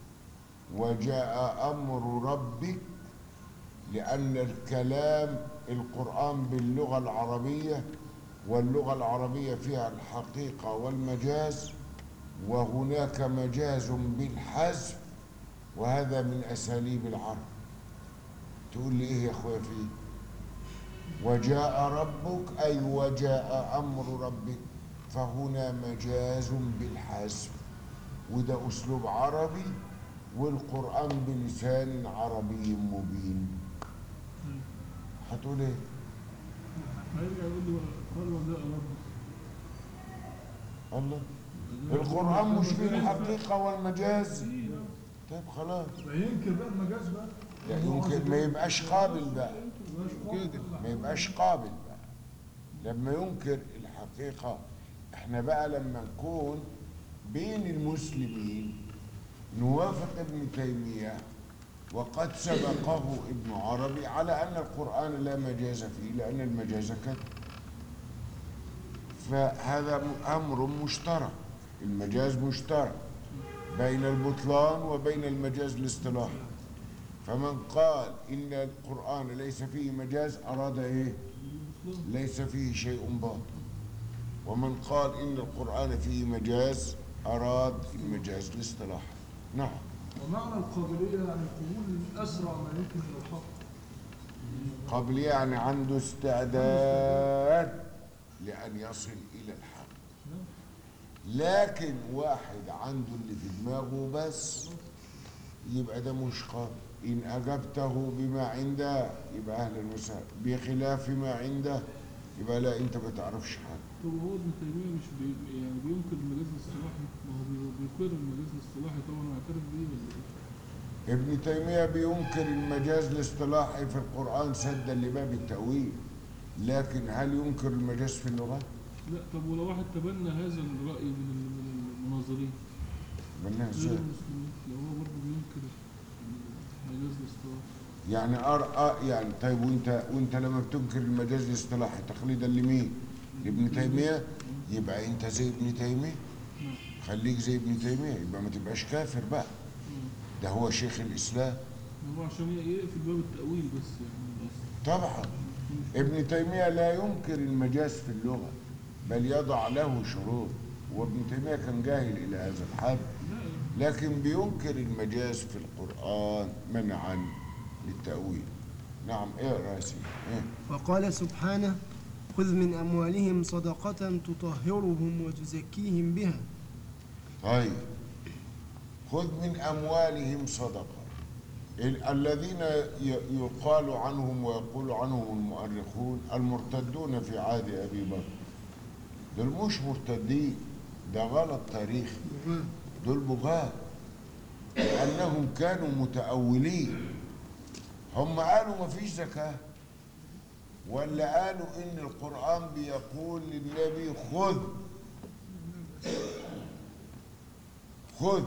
[SPEAKER 1] وجاء أمر ربك لأن الكلام القرآن باللغة العربية واللغة العربية فيها الحقيقة والمجاز وهناك مجاز بالحذف وهذا من أساليب العرب تقول لي إيه يا أخويا فيه وجاء ربك أي وجاء أمر ربك فهنا مجاز بالحذف وده أسلوب عربي والقرآن بلسان عربي مبين هتقول ايه
[SPEAKER 4] هيرجع يقول لي قال ولا رب
[SPEAKER 1] الله القرآن مش فيه الحقيقة والمجاز طيب خلاص
[SPEAKER 2] فينكر بقى المجاز بقى
[SPEAKER 1] يعني يمكن ما يبقاش قابل بقى كده ما يبقاش قابل بقى لما ينكر الحقيقة احنا بقى لما نكون بين المسلمين نوافق ابن تيمية وقد سبقه ابن عربي على أن القرآن لا مجاز فيه لأن المجاز كذب فهذا أمر مشترك المجاز مشترك بين البطلان وبين المجاز الاصطلاحي فمن قال إن القرآن ليس فيه مجاز أراد إيه؟ ليس فيه شيء باطل ومن قال إن القرآن فيه مجاز أراد المجاز الاصطلاحي نعم
[SPEAKER 2] ومعنى القابلية يعني القبول أسرع ما يمكن إلى الحق
[SPEAKER 1] قبل يعني عنده استعداد لأن يصل إلى الحق لكن واحد عنده اللي في دماغه بس يبقى ده مش قابل إن أجبته بما عنده يبقى أهلا وسهلا بخلاف ما عنده يبقى لا أنت ما تعرفش حاجة
[SPEAKER 4] طب هو ابن تيمية مش بي يعني بينكر المجاز الاصطلاحي ما هو بي- بيقر المجاز الاصطلاحي طبعا ويعترف بيه ولا ايه؟
[SPEAKER 1] ابن تيمية بينكر المجاز الاصطلاحي في القرآن سدا لباب التأويل لكن هل ينكر المجاز في اللغة؟
[SPEAKER 4] لا طب ولو واحد تبنى هذا الرأي من ال- من المناظرين
[SPEAKER 1] بناها
[SPEAKER 4] غير
[SPEAKER 1] ازاي؟
[SPEAKER 4] المسلمين لو هو برضه بينكر المجاز الاصطلاحي
[SPEAKER 1] يعني أرأى يعني طيب وانت وانت لما بتنكر المجاز الاصطلاحي تقليدا لمين؟ لابن تيمية يبقى انت زي ابن تيمية خليك زي ابن تيمية يبقى ما تبقاش كافر بقى ده هو شيخ الإسلام
[SPEAKER 4] هو عشان يقفل باب التأويل بس يعني بس
[SPEAKER 1] طبعا ابن تيمية لا ينكر المجاز في اللغة بل يضع له شروط وابن تيمية كان جاهل إلى هذا الحد لكن بينكر المجاز في القرآن منعا للتأويل نعم اقرا يا سيدي إيه؟
[SPEAKER 3] وقال سبحانه خذ من أموالهم صدقة تطهرهم وتزكيهم بها
[SPEAKER 1] طيب خذ من أموالهم صدقة ال- الذين ي- يقال عنهم ويقول عنهم المؤرخون المرتدون في عهد أبي بكر دول مش مرتدين ده غلط تاريخي دول بغاة لأنهم كانوا متأولين هم قالوا ما فيش زكاة ولا قالوا إن القرآن بيقول للنبي خذ خذ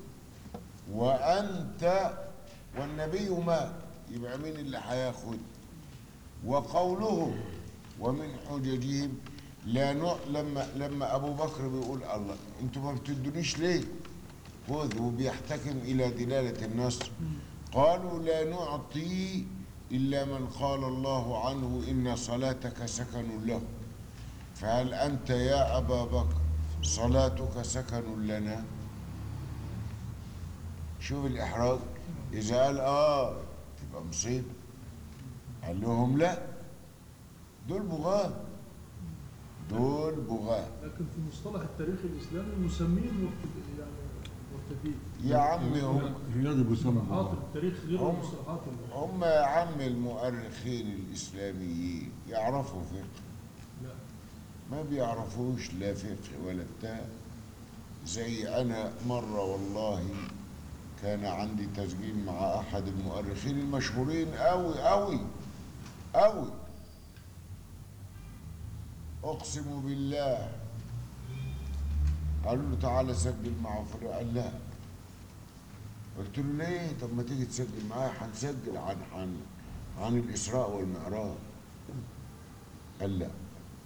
[SPEAKER 1] وأنت والنبي مات يبقى مين اللي هياخد وقولهم ومن حججهم لا نوع لما لما ابو بكر بيقول الله انتوا ما بتدونيش ليه خذ وبيحتكم الى دلاله النصر قالوا لا نعطي الا من قال الله عنه ان صلاتك سكن له فهل انت يا ابا بكر صلاتك سكن لنا شوف الإحراج إذا قال آه تبقى مصيبة قال لهم لا دول بغاة دول بغاة
[SPEAKER 2] لكن في مصطلح التاريخ الإسلامي مسمين مرتد- يعني مرتدين
[SPEAKER 1] يا عمي هم
[SPEAKER 7] يجب يسمى
[SPEAKER 2] مصطلحات التاريخ غير
[SPEAKER 1] هم-
[SPEAKER 2] المصطلحات ال-
[SPEAKER 1] هم يا عم المؤرخين الإسلاميين يعرفوا فقه
[SPEAKER 2] لا
[SPEAKER 1] ما بيعرفوش لا فقه ولا بتاع زي أنا مرة والله كان عندي تسجيل مع أحد المؤرخين المشهورين أوي أوي أوي أقسم بالله قالوا له تعالى سجل معه فلان قال لا قلت له ليه طب ما تيجي تسجل معايا هنسجل عن عن عن الإسراء والمعراج قال لا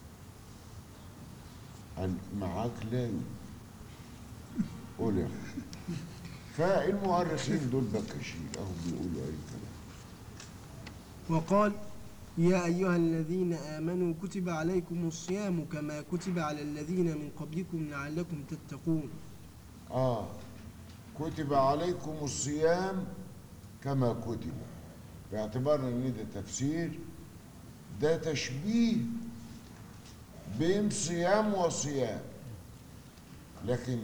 [SPEAKER 1] عن معاك لا يوجد. قول يا أخي فالمؤرخين دول بكاشين اهو بيقولوا اي كلام
[SPEAKER 3] وقال يا أيها الذين آمنوا كتب عليكم الصيام كما كتب على الذين من قبلكم لعلكم تتقون
[SPEAKER 1] اه كتب عليكم الصيام كما كتب باعتبار ان ده تفسير ده تشبيه بين صيام وصيام لكن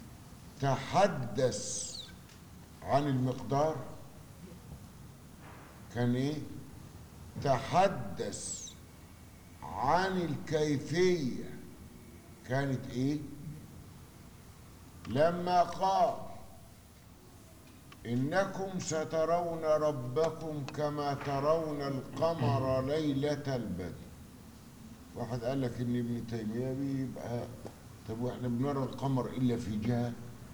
[SPEAKER 1] تحدث عن المقدار كان ايه تحدث عن الكيفية كانت ايه لما قال إنكم سترون ربكم كما ترون القمر ليلة البدر واحد قال لك إن ابن تيمية بيبقى طب وإحنا بنرى القمر إلا في جهة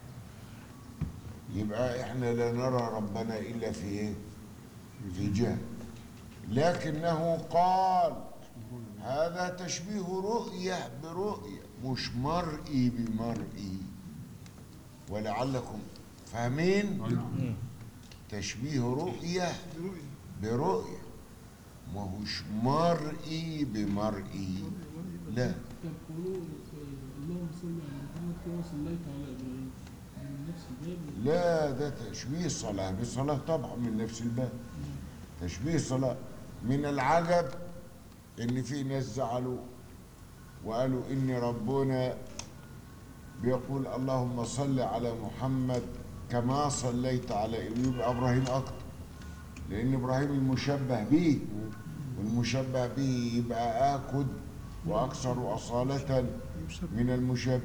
[SPEAKER 1] يبقى إحنا لا نرى ربنا إلا في إيه؟ في جهة لكنه قال هذا تشبيه رؤية برؤية مش مرئي بمرئي ولعلكم فاهمين تشبيه رؤية برؤية ما هوش مرئي بمرئي لا
[SPEAKER 4] طب قولوا اللهم صل على محمد كما صليت على ابراهيم من نفس الباب
[SPEAKER 1] لا ده تشبيه صلاة بصلاة طبعا من نفس الباب تشبيه صلاة من العجب ان في ناس زعلوا وقالوا ان ربنا بيقول اللهم صل على محمد كما صليت على يبقى ابراهيم اكتر لان ابراهيم المشبه به والمشبه به يبقى اكد واكثر اصاله من المشبه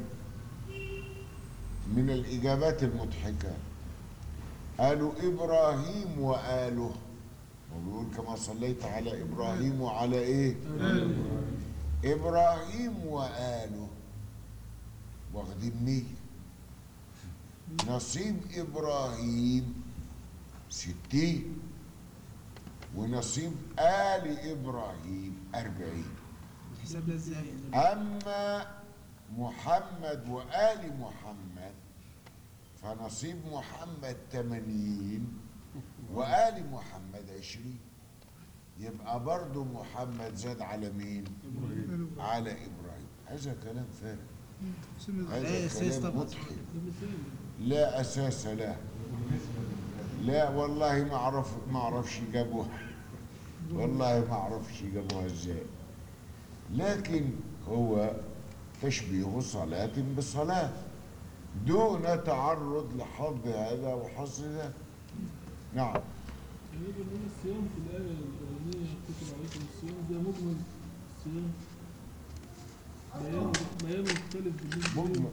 [SPEAKER 1] من الاجابات المضحكه قالوا ابراهيم واله وبيقول كما صليت على ابراهيم وعلى ايه ابراهيم واله واخدين نيه نصيب ابراهيم ستين ونصيب ال ابراهيم اربعين
[SPEAKER 3] الحساب ده ازاي
[SPEAKER 1] أما محمد وآل محمد فنصيب محمد ثمانين وآل محمد عشرين يبقى برضو محمد زاد على مين؟ على إبراهيم هذا كلام فارغ
[SPEAKER 3] لا
[SPEAKER 1] هذا
[SPEAKER 3] أساس
[SPEAKER 1] كلام
[SPEAKER 3] طبعا.
[SPEAKER 1] مضحك لا أساس له لا والله ما أعرف ما أعرفش جابوها والله ما أعرفش جابوها إزاي لكن هو تشبيه صلاة بصلاة دون تعرض لحظ هذا وحظ ذاك نعم
[SPEAKER 4] يعني بنقول الصيام في الآية الأولانية كتب عليكم الصيام ده مجمل الصيام بيان بيان مختلف بالنسبة
[SPEAKER 1] مجمل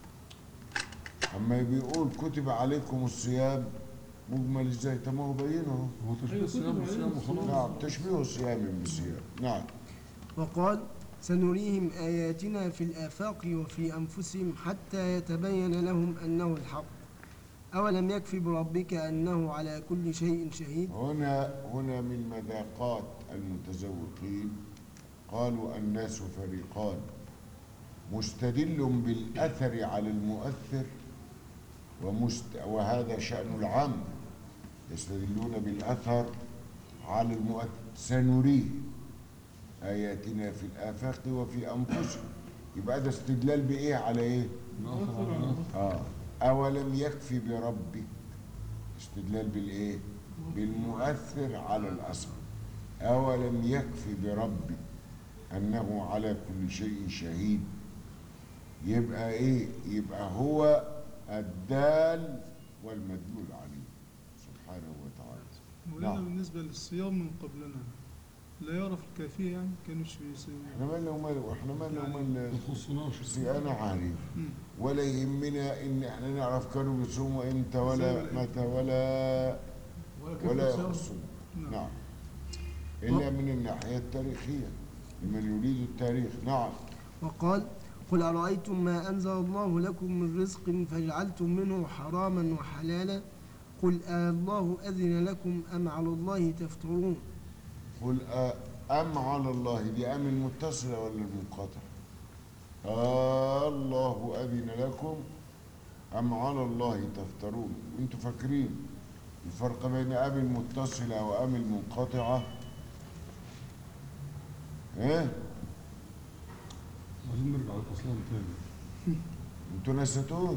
[SPEAKER 1] أما بيقول كتب عليكم الصيام مجمل ازاي طب ما هو بينه
[SPEAKER 7] هو تشبيه الصيام بالصيام وخلاص
[SPEAKER 1] نعم تشبيه الصيام بالصيام نعم
[SPEAKER 3] وقال سنريهم آياتنا في الآفاق وفي أنفسهم حتى يتبين لهم أنه الحق أولم يكف بربك أنه على كل شيء شهيد
[SPEAKER 1] هنا هنا من مذاقات المتزوقين قالوا الناس فريقان مستدل بالأثر على المؤثر ومست وهذا شأن العام يستدلون بالأثر على المؤثر سنريه آياتنا في الآفاق وفي أنفسهم يبقى ده استدلال بإيه على إيه؟ آه أولم يكفي بربك استدلال بالإيه؟ بالمؤثر على الأثر أولم يكفي بربك أنه على كل شيء شهيد يبقى إيه؟ يبقى هو الدال والمدلول عليه سبحانه وتعالى
[SPEAKER 12] مولانا
[SPEAKER 1] نعم.
[SPEAKER 12] بالنسبة للصيام من قبلنا لا يعرف الكيفية يعني كانوش بيصيموا
[SPEAKER 1] احنا مالنا ومال احنا مالنا ومال
[SPEAKER 7] يخصناش
[SPEAKER 1] سي انا عارف
[SPEAKER 12] مم.
[SPEAKER 1] ولا يهمنا ان احنا نعرف كانوا بيصوموا امتى ولا متى ولا ولا يخصنا نعم الا من الناحيه التاريخيه لمن يريد التاريخ نعم
[SPEAKER 3] وقال قل أرأيتم ما أنزل الله لكم من رزق فجعلتم منه حراما وحلالا قل آه الله أذن لكم أم على الله تفترون
[SPEAKER 1] قل أ- أم على الله دي أم المتصلة ولا المنقطعة آه الله أذن لكم أم على الله تفترون أنتوا فاكرين الفرق بين أم المتصلة وأم المنقطعة إيه
[SPEAKER 7] عايزين نرجع للأصلان تاني
[SPEAKER 1] أنتوا نسيتوه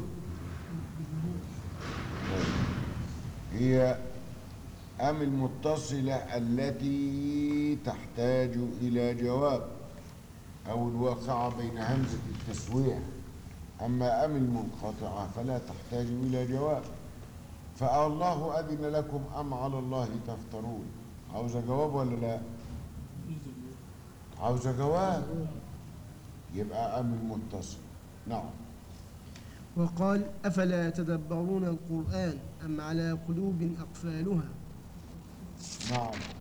[SPEAKER 1] طيب. هي أم المتصلة التي تحتاج إلى جواب أو الواقعة بين همزة التسوية أما أم المنقطعة فلا تحتاج إلى جواب فالله أذن لكم أم على الله تفترون عاوز جواب ولا لا عاوزة جواب يبقى أمر متصل نعم
[SPEAKER 3] وقال أفلا يتدبرون القرآن أم على قلوب أقفالها
[SPEAKER 1] نعم